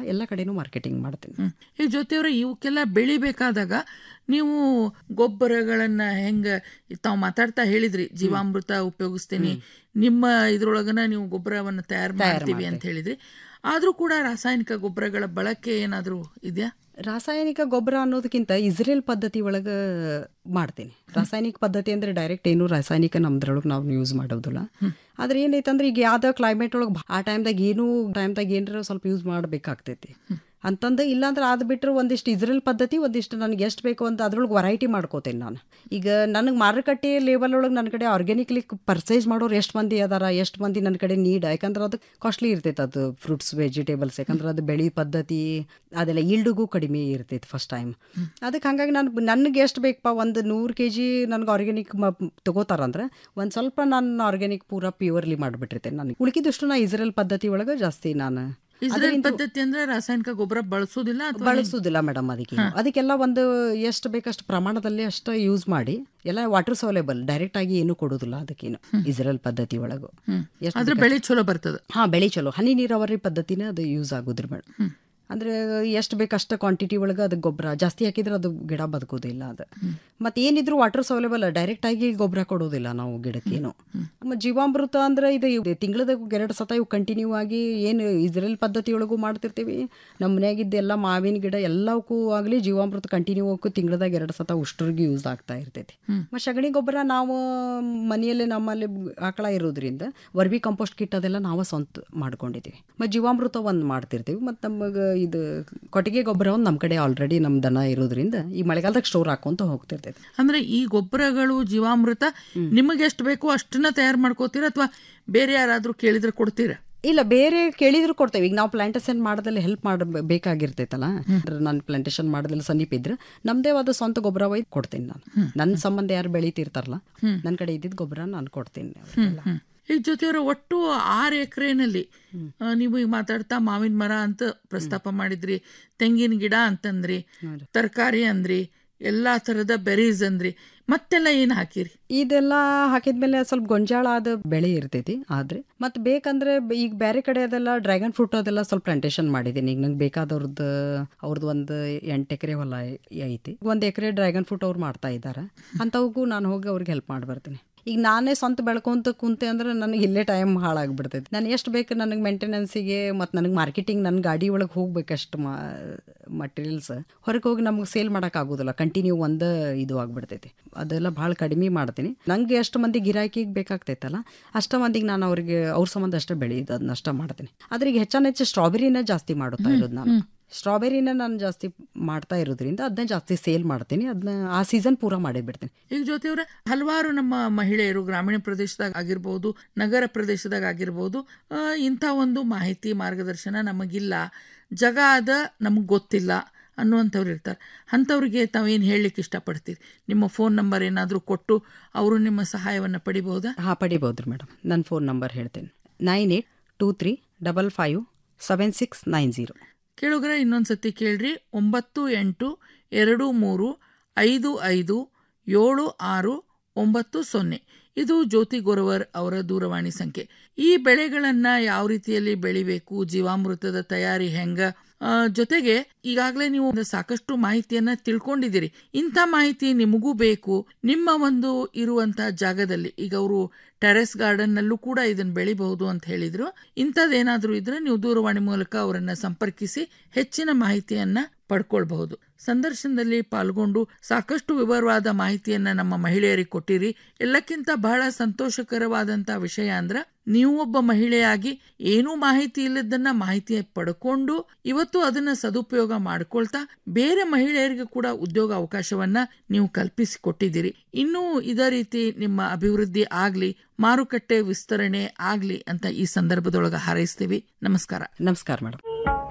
ಕಡೆನೂ ಮಾರ್ಕೆಟಿಂಗ್ ಮಾಡ್ತೀನಿ ಹ್ಮ್. ಈ ಜೊತೆಯವ್ರ ಇವಕ್ಕೆಲ್ಲ ಬೆಳಿಬೇಕಾದಾಗ ನೀವು ಗೊಬ್ಬರಗಳನ್ನ ಹೆಂಗ ತಾವು ಮಾತಾಡ್ತಾ ಹೇಳಿದ್ರಿ ಜೀವಾಮೃತ ಉಪಯೋಗಿಸ್ತೀನಿ ನಿಮ್ಮ ಇದ್ರೊಳಗನ ನೀವು ಗೊಬ್ಬರವನ್ನ ತಯಾರು ತಯಾರ್ ಮಾಡ್ತೀವಿ ಅಂತ ಹೇಳಿದ್ರಿ ಆದ್ರೂ ಕೂಡ ರಾಸಾಯನಿಕ ಗೊಬ್ಬರಗಳ ಬಳಕೆ ಏನಾದ್ರೂ ಇದೆಯಾ ರಾಸಾಯನಿಕ ಗೊಬ್ಬರ ಅನ್ನೋದಕ್ಕಿಂತ ಇಸ್ರೇಲ್ ಪದ್ಧತಿ ಒಳಗೆ ಮಾಡ್ತೀನಿ ರಾಸಾಯನಿಕ ಪದ್ಧತಿ ಅಂದ್ರೆ ಡೈರೆಕ್ಟ್ ಏನು ರಾಸಾಯನಿಕ ನಮ್ದ್ರೊಳಗೆ ನಾವು ಯೂಸ್ ಮಾಡೋದಿಲ್ಲ ಆದ್ರೆ ಏನೈತಂದ್ರೆ ಈಗ ಯಾವ್ದೋ ಕ್ಲೈಮೇಟ್ ಒಳಗೆ ಆ ಟೈಮ್ದಾಗ ಏನು ಟೈಮ್ದಾಗ ಏನಾರ ಸ್ವಲ್ಪ ಯೂಸ್ ಮಾಡಬೇಕಾಗ್ತೈತಿ ಅಂತಂದು ಇಲ್ಲಾಂದ್ರೆ ಅದು ಬಿಟ್ಟರೆ ಒಂದಿಷ್ಟು ಇಸ್ರೇಲ್ ಪದ್ಧತಿ ಒಂದಿಷ್ಟು ನನಗೆ ಎಷ್ಟು ಬೇಕು ಅಂತ ಅದ್ರೊಳಗೆ ವೆರೈಟಿ ಮಾಡ್ಕೋತೇನೆ ನಾನು ಈಗ ನನಗೆ ಮಾರುಕಟ್ಟೆ ಲೆವೆಲ್ ಒಳಗೆ ನನ್ನ ಕಡೆ ಆರ್ಗ್ಯಾನಿಕ್ಲಿ ಪರ್ಚೇಸ್ ಮಾಡೋರು ಎಷ್ಟು ಮಂದಿ ಅದಾರ ಎಷ್ಟು ಮಂದಿ ನನ್ನ ಕಡೆ ನೀಡ್ ಯಾಕಂದ್ರೆ ಅದು ಕಾಸ್ಟ್ಲಿ ಇರ್ತೈತೆ ಅದು ಫ್ರೂಟ್ಸ್ ವೆಜಿಟೇಬಲ್ಸ್ ಯಾಕಂದ್ರೆ ಅದು ಬೆಳೆ ಪದ್ಧತಿ ಅದೆಲ್ಲ ಈಲ್ಡಿಗೂ ಕಡಿಮೆ ಇರ್ತೈತೆ ಫಸ್ಟ್ ಟೈಮ್ ಅದಕ್ಕೆ ಹಂಗಾಗಿ ನಾನು ನನಗೆ ಎಷ್ಟು ಬೇಕಪ್ಪ ಒಂದು ನೂರು ಕೆ ಜಿ ನನಗೆ ಆರ್ಗ್ಯಾನಿಕ್ ಮ ತಗೋತಾರಂದ್ರೆ ಒಂದು ಸ್ವಲ್ಪ ನಾನು ಆರ್ಗ್ಯಾನಿಕ್ ಪೂರಾ ಪ್ಯೂರ್ಲಿ ಮಾಡಿಬಿಟ್ಟಿರ್ತೇನೆ ನನಗೆ ಉಳಿಕಿದಷ್ಟು ನಾ ಇಸ್ರೇಲ್ ಪದ್ಧತಿ ಒಳಗೆ ಜಾಸ್ತಿ ನಾನು ಇಸ್ರೇಲ್ ಪದ್ಧತಿ ಅಂದ್ರೆ ರಾಸಾಯನಿಕ ಗೊಬ್ಬರ ಬಳಸೋದಿಲ್ಲ ಅಥವಾ ಬಳಸೋದಿಲ್ಲ ಮೇಡಮ್ ಅದಕ್ಕೆ ಅದಕ್ಕೆಲ್ಲ ಒಂದು ಎಷ್ಟು ಬೇಕಷ್ಟು ಪ್ರಮಾಣದಲ್ಲಿ ಅಷ್ಟು ಯೂಸ್ ಮಾಡಿ ಎಲ್ಲ ವಾಟರ್ ಸೌಲೇಬಲ್ ಡೈರೆಕ್ಟ್ ಆಗಿ ಏನು ಕೊಡೋದಿಲ್ಲ ಅದಕ್ಕೇನು ಇಸ್ರೇಲ್ ಪದ್ಧತಿ ಒಳಗು ಹ್ಮ್. ಎಷ್ಟ್ ಆದ್ರೆ ಬೇಕಷ್ಟು- ಬೆಳೆ ಚಲೋ ಬರ್ತದ ಹಾ ಬೆಳೆ ಚಲೋ ಹನಿ ನೀರಾವರಿ ಪದ್ಧತಿನೇ ಅದು ಯೂಸ್ ಆಗೋದ್ರಿ ಮೇಡಮ್ ಅಂದ್ರೆ ಎಷ್ಟು ಬೇಕಷ್ಟು ಕ್ವಾಂಟಿಟಿ ಒಳಗೆ ಅದು ಗೊಬ್ಬರ ಜಾಸ್ತಿ ಹಾಕಿದ್ರೆ ಅದು ಗಿಡ ಬದುಕೋದಿಲ್ಲ ಅದು ಮತ್ತೆ ಏನಿದ್ರು ವಾಟರ್ ಸೌಲೇಬಲ್ ಡೈರೆಕ್ಟ್ ಆಗಿ ಗೊಬ್ಬರ ಕೊಡೋದಿಲ್ಲ ನಾವು ಗಿಡಕ್ಕೇನು ಮತ್ತೆ ಜೀವಾಮೃತ ಅಂದ್ರೆ ಇದು ತಿಂಗಳದಾಗ ಎರಡು ಸತ ಇವು ಕಂಟಿನ್ಯೂ ಆಗಿ ಏನು ಇಸ್ರೇಲ್ ಪದ್ಧತಿ ಒಳಗೂ ಮಾಡ್ತಿರ್ತೀವಿ ನಮ್ಮ ಮನ್ಯಾಗಿದ್ದ ಎಲ್ಲ ಮಾವಿನ ಗಿಡ ಎಲ್ಲವಕ್ಕೂ ಆಗಲಿ ಜೀವಾಮೃತ ಕಂಟಿನ್ಯೂ ಹೋಗಕ್ಕೂ ತಿಂಗಳದಾಗ ಎರಡು ಸತ ಉಷ್ಟ್ರಿಗೆ ಯೂಸ್ ಆಗ್ತಾ ಇರ್ತೈತಿ ಮತ್ತೆ ಸಗಣಿ ಗೊಬ್ಬರ ನಾವು ಮನೆಯಲ್ಲೇ ನಮ್ಮಲ್ಲಿ ಆಕಳ ಇರೋದ್ರಿಂದ ವರ್ಬಿ ಕಂಪೋಸ್ಟ್ ಕಿಟ್ ಅದೆಲ್ಲ ನಾವು ಸ್ವಂತ ಮಾಡ್ಕೊಂಡಿದ್ದೀವಿ ಮತ್ತು ಜೀವಾಮೃತ ಒಂದು ಮಾಡ್ತಿರ್ತೀವಿ ಮತ್ತು ನಮಗೆ ಇದು ಕೊಟ್ಟಿಗೆ ಗೊಬ್ಬರ ಒಂದು ನಮ್ಮ ಕಡೆ ಆಲ್ರೆಡಿ ನಮ್ಮ ದನ ಇರೋದ್ರಿಂದ ಈ ಮಳೆಗಾಲದಾಗ ಸ್ಟೋರ್ ಹಾಕೊಂತ ಹೋಗ್ತಿರ್ತೈತಿ ಅಂದ್ರೆ ಈ ಗೊಬ್ಬರಗಳು ಜೀವಾಮೃತ ನಿಮಗೆ ಎಷ್ಟು ಬೇಕೋ ಅಷ್ಟನ್ನ ತಯಾರು ಮಾಡ್ಕೋತೀರಾ ಅಥವಾ ಬೇರೆ ಯಾರಾದ್ರೂ ಕೇಳಿದ್ರೆ ಕೊಡ್ತೀರಾ ಇಲ್ಲ ಬೇರೆ ಕೇಳಿದ್ರು ಕೊಡ್ತೇವೆ ಈಗ ನಾವು ಪ್ಲಾಂಟೇಶನ್ ಮಾಡೋದಲ್ಲಿ ಹೆಲ್ಪ್ ಮಾಡ ಬೇಕಾಗಿರ್ತೈತಲ್ಲ ನಾನು ಪ್ಲಾಂಟೇಶನ್ ಮಾಡೋದ್ರಲ್ಲಿ ಸಮೀಪ ಇದ್ರೆ ನಮ್ದೇ ಆದ ಸ್ವಂತ ಗೊಬ್ಬರ ಒಯ್ದು ಕೊಡ್ತೀನಿ ನಾನು ನನ್ನ ಸಂಬಂಧ ಯಾರು ಬೆಳಿತಿರ್ತಾರಲ್ಲ ನನ್ನ ಕಡೆ ಇದ್ದಿದ್ದು ಗೊಬ್ಬರ ನಾನು ಕೊಡ್ತೀನಿ ಅವ್ರಿಗೆಲ್ಲ. ಈ ಜೊತೆಯವರ ಒಟ್ಟು ಆರು ಎಕರೆನಲ್ಲಿ ನೀವು ಈಗ ಮಾತಾಡ್ತಾ ಮಾವಿನ ಮರ ಅಂತ ಪ್ರಸ್ತಾಪ ಮಾಡಿದ್ರಿ ತೆಂಗಿನ ಗಿಡ ಅಂತಂದ್ರಿ ತರಕಾರಿ ಅಂದ್ರಿ ಎಲ್ಲಾ ತರದ ಬೆರೀಸ್ ಅಂದ್ರಿ ಮತ್ತೆಲ್ಲ ಏನ್ ಹಾಕಿರಿ ಇದೆಲ್ಲ ಹಾಕಿದ್ಮೇಲೆ ಸ್ವಲ್ಪ ಗೊಂಜಾಳ ಆದ ಬೆಳೆ ಇರ್ತೈತಿ ಆದ್ರೆ ಮತ್ತೆ ಬೇಕಂದ್ರೆ ಬ- ಈಗ ಬೇರೆ ಕಡೆ ಅದೆಲ್ಲ ಡ್ರ್ಯಾಗನ್ ಫ್ರೂಟ್ ಅದೆಲ್ಲ ಸ್ವಲ್ಪ ಪ್ಲಾಂಟೇಶನ್ ಮಾಡಿದ್ದೀನಿ ಈಗ ನಂಗೆ ಬೇಕಾದವ್ರದ್ದು ಅವ್ರದ್ದು ಒಂದು ಎಂಟು ಎಕರೆ ಹೊಲ ಐತಿ ಒಂದು ಎಕರೆ ಡ್ರ್ಯಾಗನ್ ಫ್ರೂಟ್ ಅವ್ರು ಮಾಡ್ತಾ ಇದ್ದಾರೆ ಅಂಥವ್ಗೂ ನಾನು ಹೋಗಿ ಅವ್ರಿಗೆ ಹೆಲ್ಪ್ ಮಾಡಿ ಬರ್ತೀನಿ ಈಗ ನಾನೇ ಸ್ವಂತ ಬೆಳ್ಕೊಂತ ಕುಂತೆ ಅಂದ್ರೆ ನನಗೆ ಇಲ್ಲೇ ಟೈಮ್ ಹಾಳಾಗ್ಬಿಡ್ತೈತಿ ನಾನು ಎಷ್ಟು ಬೇಕು ನನಗೆ ಮೇಂಟೆನೆನ್ಸಿಗೆ ಮತ್ತು ನನಗೆ ಮಾರ್ಕೆಟಿಂಗ್ ನನ್ನ ಗಾಡಿ ಒಳಗೆ ಹೋಗ್ಬೇಕಷ್ಟು ಮಾ ಮಟೀರಿಯಲ್ಸ್ ಹೊರಗೆ ಹೋಗಿ ನಮ್ಗೆ ಸೇಲ್ ಮಾಡೋಕ್ಕಾಗೋದಿಲ್ಲ ಕಂಟಿನ್ಯೂ ಒಂದು ಇದು ಆಗ್ಬಿಡ್ತೈತಿ ಅದೆಲ್ಲ ಭಾಳ ಕಡಿಮೆ ಮಾಡ್ತೀನಿ ನಂಗೆ ಎಷ್ಟು ಮಂದಿ ಗಿರಾಕಿಗೆ ಬೇಕಾಗ್ತೈತಲ್ಲ ಅಷ್ಟ ಮಂದಿಗೆ ನಾನು ಅವ್ರಿಗೆ ಅವ್ರ ಸಂಬಂಧ ಅಷ್ಟೇ ಬೆಳೆಯೋದು ಅದನ್ನ ಅಷ್ಟ ಮಾಡ್ತೀನಿ ಆದ್ರೆ ಈಗ ಹೆಚ್ಚಾನ ಹೆಚ್ಚು ಸ್ಟ್ರಾಬೆರಿನ ಜಾಸ್ತಿ ಮಾಡುತ್ತಾ ಇರೋದು ನಾನು ಸ್ಟ್ರಾಬೆರಿನ ನಾನು ಜಾಸ್ತಿ ಮಾಡ್ತಾ ಇರೋದ್ರಿಂದ ಅದನ್ನ ಜಾಸ್ತಿ ಸೇಲ್ ಮಾಡ್ತೀನಿ ಅದನ್ನ ಆ ಸೀಸನ್ ಪೂರ ಮಾಡಿ ಬಿಡ್ತೀನಿ ಈಗ ಜೊತೆಯವ್ರ ಹಲವಾರು ನಮ್ಮ ಮಹಿಳೆಯರು ಗ್ರಾಮೀಣ ಪ್ರದೇಶದಾಗ ಆಗಿರ್ಬೋದು ನಗರ ಪ್ರದೇಶದಾಗ ಆಗಿರ್ಬೋದು ಆ, ಇಂಥ ಒಂದು ಮಾಹಿತಿ ಮಾರ್ಗದರ್ಶನ ನಮಗಿಲ್ಲ ಜಗ ಅದ ನಮಗೆ ಗೊತ್ತಿಲ್ಲ ಅನ್ನುವಂಥವ್ರು ಇರ್ತಾರೆ ಅಂಥವ್ರಿಗೆ ತಾವೇನು ಹೇಳಲಿಕ್ಕೆ ಇಷ್ಟಪಡ್ತೀರಿ ನಿಮ್ಮ ಫೋನ್ ನಂಬರ್ ಏನಾದರೂ ಕೊಟ್ಟು ಅವರು ನಿಮ್ಮ ಸಹಾಯವನ್ನು ಪಡಿಬಹುದಾ ಹಾಂ ಪಡಿಬೋದು ಮೇಡಮ್ ನನ್ನ ಫೋನ್ ನಂಬರ್ ಹೇಳ್ತೇನೆ nine eight two three double five seven six nine zero ಕೇಳುಗರ ಇನ್ನೊಂದ್ಸತಿ ಕೇಳ್ರಿ ಒಂಬತ್ತು ಎಂಟು ಎರಡು ಮೂರು ಐದು ಐದು ಏಳು ಆರು ಒಂಬತ್ತು ಸೊನ್ನೆ ಇದು ಜ್ಯೋತಿ ಗೊರವರ್ ಅವರ ದೂರವಾಣಿ ಸಂಖ್ಯೆ ಈ ಬೆಳೆಗಳನ್ನ ಯಾವ ರೀತಿಯಲ್ಲಿ ಬೆಳಿಬೇಕು ಜೀವಾಮೃತದ ತಯಾರಿ ಹೆಂಗ ಆ, ಜೊತೆಗೆ ಈಗಾಗಲೇ ನೀವು ಒಂದು ಸಾಕಷ್ಟು ಮಾಹಿತಿಯನ್ನ ತಿಳ್ಕೊಂಡಿದ್ದೀರಿ ಇಂಥ ಮಾಹಿತಿ ನಿಮಗೂ ಬೇಕು ನಿಮ್ಮ ಒಂದು ಇರುವಂತ ಜಾಗದಲ್ಲಿ ಈಗ ಅವರು ಟೆರೆಸ್ ಗಾರ್ಡನ್ ನಲ್ಲೂ ಕೂಡ ಇದನ್ನ ಬೆಳಿಬಹುದು ಅಂತ ಹೇಳಿದ್ರು ಇಂಥದ್ದೇನಾದ್ರೂ ಇದ್ರೆ ನೀವು ದೂರವಾಣಿ ಮೂಲಕ ಅವರನ್ನ ಸಂಪರ್ಕಿಸಿ ಹೆಚ್ಚಿನ ಮಾಹಿತಿಯನ್ನ ಪಡ್ಕೊಳ್ಬಹುದು ಸಂದರ್ಶನದಲ್ಲಿ ಪಾಲ್ಗೊಂಡು ಸಾಕಷ್ಟು ವಿವರವಾದ ಮಾಹಿತಿಯನ್ನ ನಮ್ಮ ಮಹಿಳೆಯರಿಗೆ ಕೊಟ್ಟಿರಿ ಎಲ್ಲಕ್ಕಿಂತ ಬಹಳ ಸಂತೋಷಕರವಾದಂತ ವಿಷಯ ಅಂದ್ರ ನೀವು ಒಬ್ಬ ಮಹಿಳೆಯಾಗಿ ಏನೂ ಮಾಹಿತಿ ಇಲ್ಲದನ್ನ ಮಾಹಿತಿ ಪಡ್ಕೊಂಡು ಇವತ್ತು ಅದನ್ನ ಸದುಪಯೋಗ ಮಾಡ್ಕೊಳ್ತಾ ಬೇರೆ ಮಹಿಳೆಯರಿಗೆ ಕೂಡ ಉದ್ಯೋಗ ಅವಕಾಶವನ್ನ ನೀವು ಕಲ್ಪಿಸಿ ಕೊಟ್ಟಿದ್ದೀರಿ ಇನ್ನೂ ಇದೇ ರೀತಿ ನಿಮ್ಮ ಅಭಿವೃದ್ಧಿ ಆಗ್ಲಿ ಮಾರುಕಟ್ಟೆ ವಿಸ್ತರಣೆ ಆಗ್ಲಿ ಅಂತ ಈ ಸಂದರ್ಭದೊಳಗ ಹಾರೈಸ್ತೀವಿ ನಮಸ್ಕಾರ ನಮಸ್ಕಾರ ಮೇಡಮ್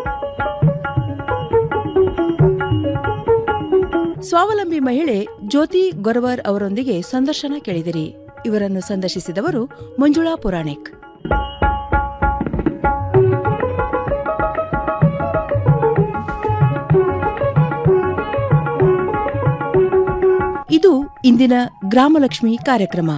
ಸ್ವಾವಲಂಬಿ ಮಹಿಳೆ ಜ್ಯೋತಿ ಗೊರವರ್ ಅವರೊಂದಿಗೆ ಸಂದರ್ಶನ ಕೇಳಿದಿರಿ ಇವರನ್ನು ಸಂದರ್ಶಿಸಿದವರು ಮಂಜುಳಾ ಪುರಾಣಿಕ್ ಇದು ಇಂದಿನ ಗ್ರಾಮಲಕ್ಷ್ಮಿ ಕಾರ್ಯಕ್ರಮ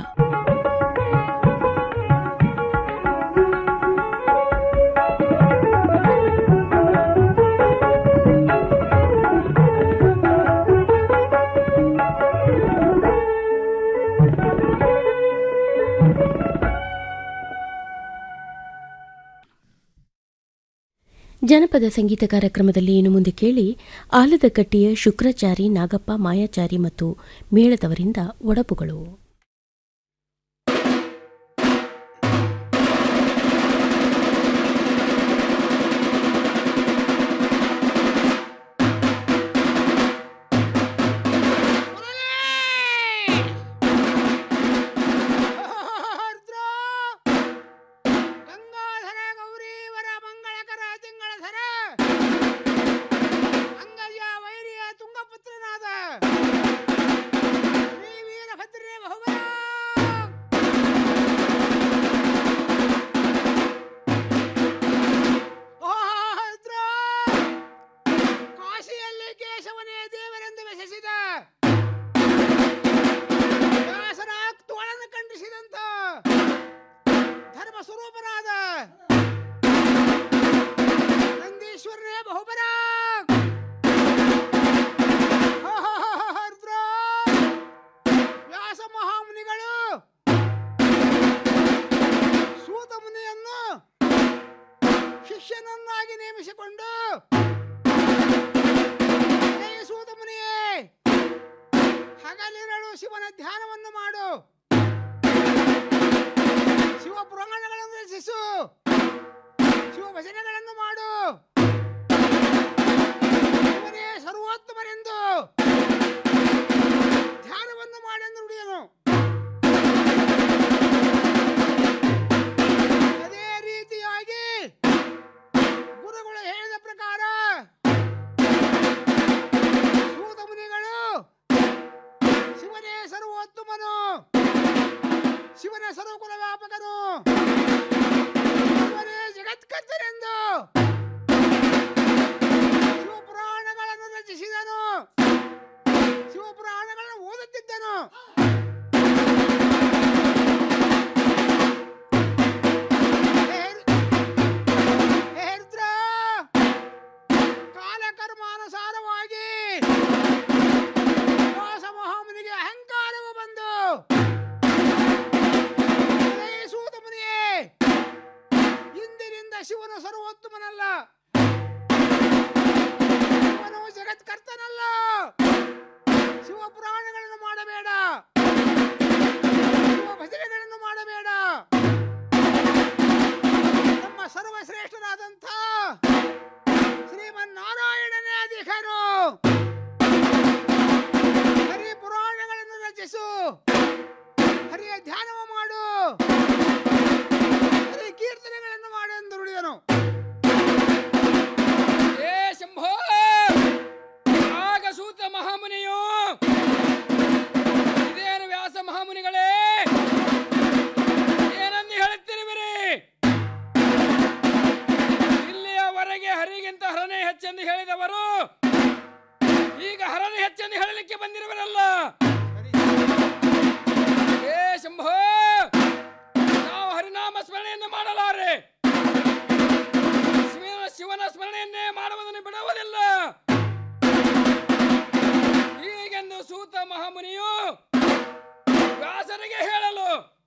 ಜನಪದ ಸಂಗೀತ ಕಾರ್ಯಕ್ರಮದಲ್ಲಿ ಇನ್ನು ಮುಂದೆ ಕೇಳಿ ಆಲದಕಟ್ಟಿಯ ಶುಕ್ರಾಚಾರಿ ನಾಗಪ್ಪ ಮಾಯಾಚಾರಿ ಮತ್ತು ಮೇಳದವರಿಂದ ಒಡಪುಗಳು ಗಂಗಾಧರ ಗೌರೀವರ ಮಂಗಳಕರ ತಿಂಗಳಧರ ಅಂಗಯ್ಯ ವೈರಿಯ ತುಂಗಪುತ್ರನಾದ ಶ್ರೀ ವೀರಭದ್ರೇ ಬಹುಬಲ ಓಹೋದ್ರ! ಕಾಶಿಯಲ್ಲಿ ಕೇಶವನೇ ದೇವರೆಂದು ಬೆಸೆಸಿದ ವ್ಯಾಸನ ತೋಳನ್ನು ಖಂಡಿಸಿದಂತ ಧರ್ಮ ಸ್ವರೂಪನಾದ ನಂದೀಶ್ವರನೇ ಬಹುಬರ ರುದ್ರ ವ್ಯಾಸ ಮಹಾಮುನಿಗಳು ಸೂತ ಮುನಿಯನ್ನು ಶಿಷ್ಯನನ್ನಾಗಿ ನೇಮಿಸಿಕೊಂಡು "ಹೇ ಸೂತ ಮುನಿಯೇ ಹಗಲಿರಳು ಶಿವನ ಧ್ಯಾನವನ್ನು ಮಾಡು ಶಿವ ಪುರಾಣಗಳನ್ನು ರಚಿಸು ಶಿವ ಭಜನೆಗಳನ್ನು ಮಾಡು ಶಿವನೇ ಸರ್ವೋತ್ತಮರೆಂದು ಧ್ಯಾನವನ್ನು ಮಾಡೆಂದು ನುಡಿಯನು ಅದೇ ರೀತಿಯಾಗಿ ಗುರುಗಳು ಹೇಳಿದ ಪ್ರಕಾರ ಸೂತ ಮುನಿಗಳು ಶಿವನೇ ಸರ್ವೋತ್ತಮನು ಶಿವನ ಸರ್ವಕುಲ ವ್ಯಾಪಕನು ಶಿವನೇ ಜಗತ್ಕರ್ತನೆಂದು ಶಿವಪುರಾಣಗಳನ್ನು ರಚಿಸಿದನು ಶಿವಪುರಾಣಗಳನ್ನು ಓದುತ್ತಿದ್ದನು ಹೇ ರುದ್ರ, ಕಾಲಕರ್ಮಾನುಸಾರವಾಗಿ ವ್ಯಾಸ ಮಹಾಮುನಿಗೆ ಅಹಂಕಾರವು ಬಂದು ಹೇ ಸೂತ ಮುನಿಯೇ ಇಂದಿನಿಂದ ಶಿವನು ಸರ್ವೋತ್ತಮನಲ್ಲ ಶಿವನು ಜಗತ್ಕರ್ತನಲ್ಲ ಶಿವ ಪುರಾಣಗಳನ್ನು ಮಾಡಬೇಡ ಶಿವ ಭಜನೆಗಳನ್ನು ಮಾಡಬೇಡ ನಮ್ಮ ಸರ್ವಶ್ರೇಷ್ಠರಾದಂಥ ಶ್ರೀಮನ್ನಾರಾಯಣನೇ ಅಧಿಕರು ಹರಿ ಪುರಾಣಗಳನ್ನು ರಚಿಸು ಹರಿಯ ಧ್ಯಾನವ ಮಾಡು ಹರಿ ಕೀರ್ತನೆಗಳನ್ನು ಮಾಡು ಎಂದು ನುಡಿದನು ಏ ಶಂಭೋ ಆಗ ಸೂತ ಮಹಾಮುನಿಯು ಇದೇನು ವ್ಯಾಸ ಮಹಾಮುನಿಗಳೇ ಏನಂದು ಹೇಳುತ್ತಿರುವಿರಿ ಇಲ್ಲಿಯವರೆಗೆ ಹರಿಗಿಂತ ಹರನೇ ಹೆಚ್ಚೆಂದು ಹೇಳಿದವರು ಈಗ ಹರನೇ ಹೆಚ್ಚೆಂದು ಹೇಳಲಿಕ್ಕೆ ಬಂದಿರುವರಲ್ಲ ಏ ಶಂಭೋ ನಾವು ಹರಿನಾಮ ಸ್ಮರಣೆಯನ್ನು ಮಾಡಲಾರೆ ಶಿವನ ಶಿವನ ಸ್ಮರಣೆಯನ್ನೇ ಮಾಡುವುದನ್ನು ಬಿಡುವುದಿಲ್ಲ ಹೀಗೆಂದು ಸೂತ ಮಹಾಮುನಿಯು ವ್ಯಾಸರಿಗೆ ಹೇಳಲು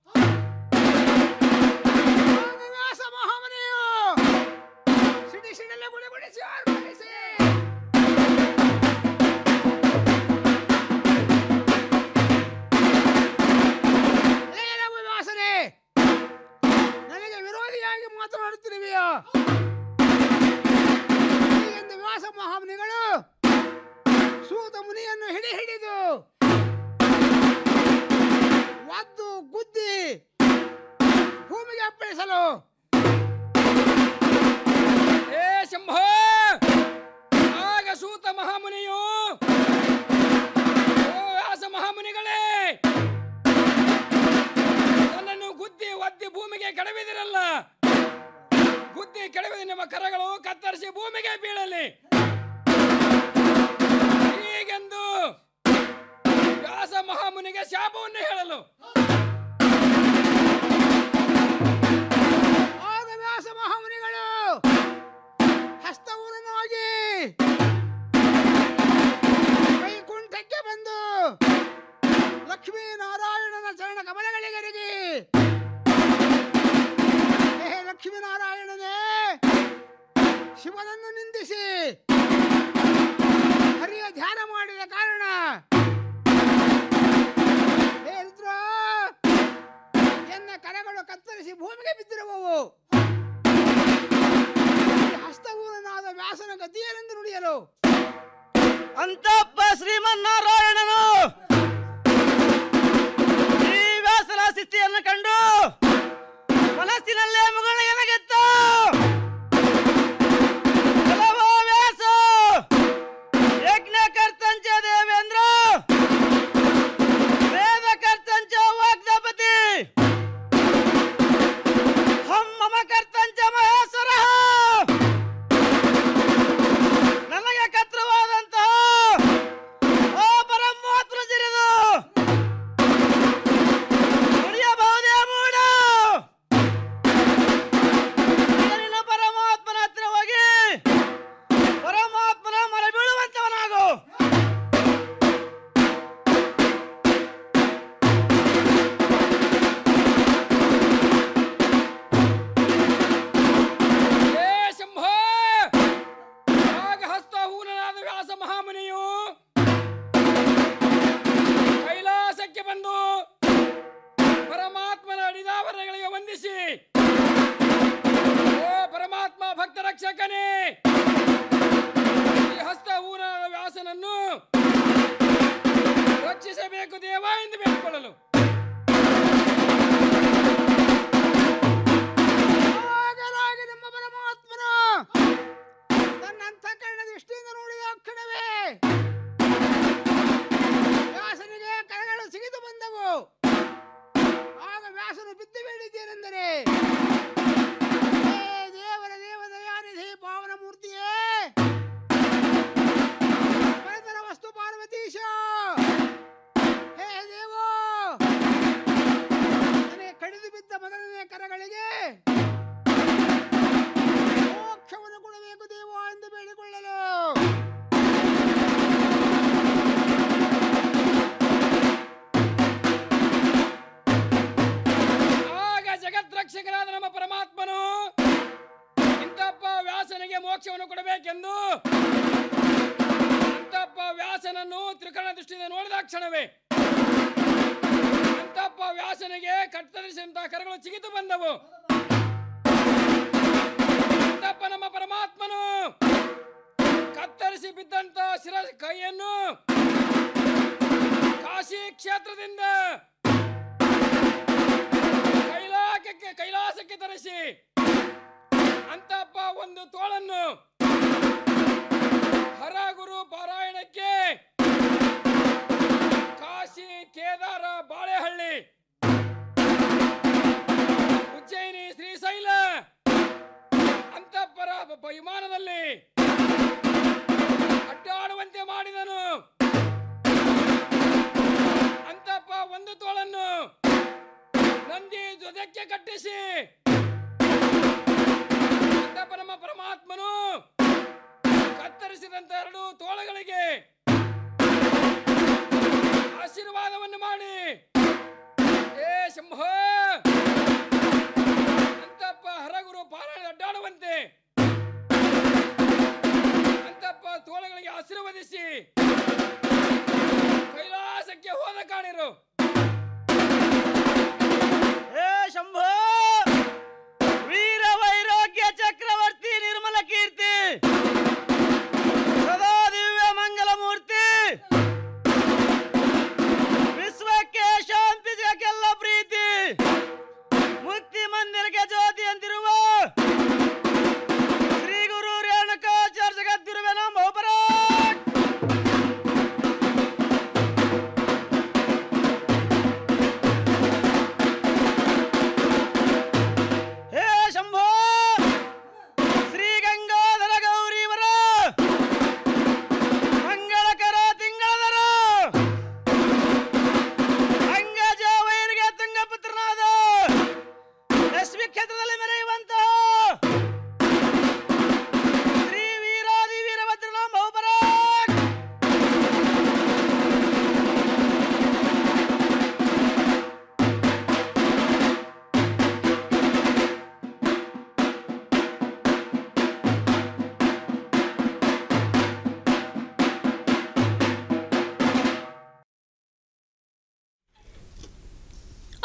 ವ್ಯಾಸ ಮಹಾಮುನಿಯು ಸಿಡಿ ಸಿಡಲೆ ಗುಡಿ ಗುಡಿಸಿ ಆರ್ಭಟಿಸಿ ಏಲವು ವ್ಯಾಸನೇ ನನಗೆ ವಿರೋಧಿಯಾಗಿ ಮಾತನಾಡುತ್ತಿರುವೆಯಾ ಹೀಗೆಂದು ವ್ಯಾಸ ಮಹಾಮುನಿಗಳು ಸೂತ ಮುನಿಯನ್ನು ಹಿಡಿ ಹಿಡಿದು ಒದ್ದು ಗುದ್ದಿ ಭೂಮಿಗೆ ಅಪ್ಪಳಿಸಲು ಏ ಶಂಭೋ ಆಗ ಸೂತ ಮಹಾಮುನಿಯು ಓ ವ್ಯಾಸ ಮಹಾಮುನಿಗಳೇ ನನ್ನನ್ನು ಗುದ್ದಿ ಒದ್ದಿ ಭೂಮಿಗೆ ಕೆಡವಿದಿರಲ್ಲ ಗುದ್ದಿ ಕೆಡವಿದ ನಿಮ್ಮ ಕರಗಳು ಕತ್ತರಿಸಿ ಭೂಮಿಗೆ ಬೀಳಲಿ ಹೀಗೆಂದು ವ್ಯಾಸ ಮಹಾಮುನಿಗೆ ಶಾಪವನ್ನು ಹೇಳಲು ಆಗ ವ್ಯಾಸ ಮಹಾಮುನಿಗಳು ಹಸ್ತವನ್ನು ಹೋಗಿ ವೈಕುಂಠಕ್ಕೆ ಬಂದು ಲಕ್ಷ್ಮೀನಾರಾಯಣನ ಚರಣ ಕಮಲಗಳಿಗರಿಗೆ ಹೇ ಲಕ್ಷ್ಮೀನಾರಾಯಣನೇ ಶಿವನನ್ನು ನಿಂದಿಸಿ ಹರಿಯ ಧ್ಯಾನ ಮಾಡಿದ ಕಾರಣ ಹೇ ರುದ್ರ, ಎನ್ನ ಕರಗಳು ಕತ್ತರಿಸಿ ಭೂಮಿಗೆ ಬಿದ್ದಿರುವವು ಈ ಹಸ್ತವೂರನಾದ ವ್ಯಾಸನ ಗತಿಯರೆಂದು ನುಡಿಯಲು ಅಂತಪ್ಪ ಶ್ರೀಮನ್ನಾರಾಯಣನು ಈ ವ್ಯಾಸನ ಸ್ಥಿತಿಯನ್ನು ಕಂಡು ಮನಸ್ಸಿನಲ್ಲೇ ಮುಗಳ ಎನಗೆತ್ತು ಕೆಲವೋ ವ್ಯಾಸ ಯಜ್ಞ ಕರ್ತಂಚ ದೇವೇಂದ್ರ ವೇದ ಕರ್ತಂಚ ವಾಗ್ದಪತಿ ಹಂ ಮಮ ಕರ್ತಂಚ ಮಹೇಶ್ವರ ನನಗೆ ಕತ್ರವಾದಂತಹ ಓ ಪರಮಾತ್ಮ ಜಿರಿದು ನುಡಿಯಬಹುದೇ ಮೂಡ ನಿನ್ನ ಪರಮಾತ್ಮನ ಹತ್ರ ಹೋಗಿ ಪರಮಾತ್ಮನ ಮರ ಬೀಳುವಂತವನಾಗು ಹೇ ಶಂಭೋ ಆಗ ಹಸ್ತಹೂನನಾದ ವ್ಯಾಸ ಮಹಾಮುನಿಯು ಕೈಲಾಸಕ್ಕೆ ಬಂದು ಪರಮಾತ್ಮನ ಅಡಿದಾವರಣಗಳಿಗೆ ವಂದಿಸಿ ಓ ಪರಮಾತ್ಮ ಭಕ್ತ ರಕ್ಷಕನೇ ಈ ಹಸ್ತಹೂನನಾದ ವ್ಯಾಸನನ್ನು ರಕ್ಷಿಸಬೇಕು ದೇವ ಎಂದು ಬೇಡಿಕೊಳ್ಳಲು ಆಗಲಾಗಿ ನಮ್ಮ ಪರಮಾತ್ಮನು ತನ್ನ ಅಂತಃಕರಣ ದೃಷ್ಟಿಯಿಂದ ನೋಡಿದ ಕ್ಷಣವೇ ವ್ಯಾಸನಿಗೆ ಕರಗಳು ಸಿಗಿದು ಬಂದವು ಆಗ ವ್ಯಾಸನು ಬಿದ್ದು ಬೇಡಿದ್ದೇನೆಂದರೆ ಹೇ ದೇವರ ದೇವ ದಯಾನಿಧಿ ಪಾವನ ಮೂರ್ತಿಯೇ ಪರತರ ವಸ್ತು ಪಾರ್ವತೀಶ ಹೇ ದೇವೋ ನನಗೆ ಕಡಿದು ಬಿದ್ದ ಮೊದಲನೇ ಕರಗಳಿಗೆ ಮೋಕ್ಷವನ್ನು ಕೊಡಬೇಕು ದೇವ ಎಂದು ಬೇಡಿಕೊಳ್ಳಲು ಆಗ ಜಗದ್ರಕ್ಷಕರಾದ ನಮ್ಮ ಪರಮಾತ್ಮನು ಇಂತಪ್ಪ ವ್ಯಾಸನಿಗೆ ಮೋಕ್ಷವನ್ನು ಕೊಡಬೇಕೆಂದು ಅಂತಪ್ಪ ವ್ಯಾಸನನ್ನು ತ್ರಿಕರಣ ದೃಷ್ಟಿಯಿಂದ ನೋಡಿದ ಕ್ಷಣವೇ ಅಂತಪ್ಪ ವ್ಯಾಸನಿಗೆ ಕತ್ತರಿಸಿದಂತಹ ಕರಗಳು ಚಿಗಿತು ಬಂದವು ಅಂತಪ್ಪ ನಮ್ಮ ಪರಮಾತ್ಮನು ಕತ್ತರಿಸಿ ಬಿದ್ದಂತ ಶಿರ ಕೈಯನ್ನು ಕಾಶಿ ಕ್ಷೇತ್ರದಿಂದ ಕೈಲಾಸಕ್ಕೆ ಕೈಲಾಸಕ್ಕೆ ತರಿಸಿ ಅಂತಪ್ಪ ಒಂದು ತೋಳನ್ನು ಹರಗುರು ಪಾರಾಯಣಕ್ಕೆ ಕಾಶಿ ಕೇದಾರ ಬಾಳೆಹಳ್ಳಿ ಉಜ್ಜಯಿನಿ ಶ್ರೀಶೈಲ ಅಂತಪ್ಪರ ಬ- ವಿಮಾನದಲ್ಲಿ ಅಡ್ಡಾಡುವಂತೆ ಮಾಡಿದನು ಅಂತಪ್ಪ ಒಂದು ತೋಳನ್ನು ನಂದಿ ಜೊತೆಕ್ಕೆ ಕಟ್ಟಿಸಿ ಅಂತಪ್ಪ ನಮ್ಮ ಪರಮಾತ್ಮನು ಕತ್ತರಿಸಿದಂತ ಎರಡು ತೋಳಗಳಿಗೆ ಆಶೀರ್ವಾದವನ್ನು ಮಾಡಿ ಏ ಶಂಭೋ ಅಂತಪ್ಪ ಹರಗುರು ಪಾರಾಯಣ ಅಡ್ಡಾಡುವಂತೆ ಅಂತಪ್ಪ ತೋಳಗಳಿಗೆ ಆಶೀರ್ವದಿಸಿ ಕೈಲಾಸಕ್ಕೆ ಹೋದ ಕಾಣಿರು ಹೇ ಶಂಭೋ ವೀರ ವೈರಾಗ್ಯ ಚಕ್ರವರ್ತಿ ನಿರ್ಮಲ ಕೀರ್ತಿ ಸದಾ ದಿವ್ಯ ಮಂಗಲ ಮೂರ್ತಿ ವಿಶ್ವಕ್ಕೆ ಶಾಂತಿ ಜಗಕ್ಕೆಲ್ಲ ಪ್ರೀತಿ ಮುಕ್ತಿ ಮಂದಿರಕ್ಕೆ ಜ್ಯೋತಿ ಅಂತಿರುವ ಶ್ರೀ ಗುರು ರೇಣುಕಾಚಾರ್ಯ ಜಗದ್ಗುರುವೆ ನಮ್ಮ ಒಬ್ಬರಾಟ್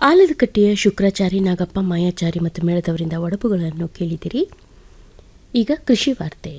ಆಲದಕಟ್ಟೆಯ ಶುಕ್ರಾಚಾರಿ ನಾಗಪ್ಪ ಮಾಯಾಚಾರಿ ಮತ್ತು ಮೇಳದವರಿಂದ ಒಡಪುಗಳನ್ನು ಕೇಳಿದಿರಿ ಈಗ ಕೃಷಿ ವಾರ್ತೆ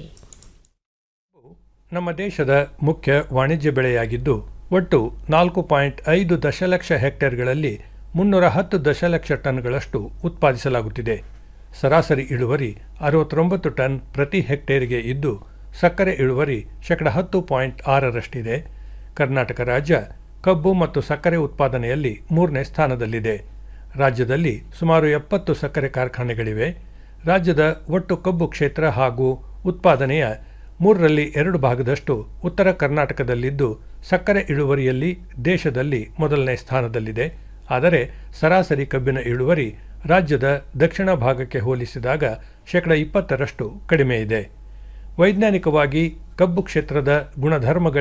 ನಮ್ಮ ದೇಶದ ಮುಖ್ಯ ವಾಣಿಜ್ಯ ಬೆಳೆಯಾಗಿದ್ದು ಒಟ್ಟು ನಾಲ್ಕು ಪಾಯಿಂಟ್ ಐದು ದಶಲಕ್ಷ ಹೆಕ್ಟೇರ್ಗಳಲ್ಲಿ ಮುನ್ನೂರ ಹತ್ತು ದಶಲಕ್ಷ ಟನ್ಗಳಷ್ಟು ಉತ್ಪಾದಿಸಲಾಗುತ್ತಿದೆ ಸರಾಸರಿ ಇಳುವರಿ ಅರವತ್ತೊಂಬತ್ತು ಟನ್ ಪ್ರತಿ ಹೆಕ್ಟೇರಿಗೆ ಇದ್ದು ಸಕ್ಕರೆ ಇಳುವರಿ ಶೇಕಡ ಹತ್ತು ಪಾಯಿಂಟ್ ಆರರಷ್ಟಿದೆ ಕರ್ನಾಟಕ ರಾಜ್ಯ ಕಬ್ಬು ಮತ್ತು ಸಕ್ಕರೆ ಉತ್ಪಾದನೆಯಲ್ಲಿ ಮೂರನೇ ಸ್ಥಾನದಲ್ಲಿದೆ ರಾಜ್ಯದಲ್ಲಿ ಸುಮಾರು ಎಪ್ಪತ್ತು ಸಕ್ಕರೆ ಕಾರ್ಖಾನೆಗಳಿವೆ ರಾಜ್ಯದ ಒಟ್ಟು ಕಬ್ಬು ಕ್ಷೇತ್ರ ಹಾಗೂ ಉತ್ಪಾದನೆಯ ಮೂರರಲ್ಲಿ ಎರಡು ಭಾಗದಷ್ಟು ಉತ್ತರ ಕರ್ನಾಟಕದಲ್ಲಿದ್ದು ಸಕ್ಕರೆ ಇಳುವರಿಯಲ್ಲಿ ದೇಶದಲ್ಲಿ ಮೊದಲನೇ ಸ್ಥಾನದಲ್ಲಿದೆ ಆದರೆ ಸರಾಸರಿ ಕಬ್ಬಿನ ಇಳುವರಿ ರಾಜ್ಯದ ದಕ್ಷಿಣ ಭಾಗಕ್ಕೆ ಹೋಲಿಸಿದಾಗ ಶೇಕಡ ಇಪ್ಪತ್ತರಷ್ಟು ಕಡಿಮೆ ಇದೆ ವೈಜ್ಞಾನಿಕವಾಗಿ ಕಬ್ಬು ಕ್ಷೇತ್ರದ ಗುಣಧರ್ಮಗಳ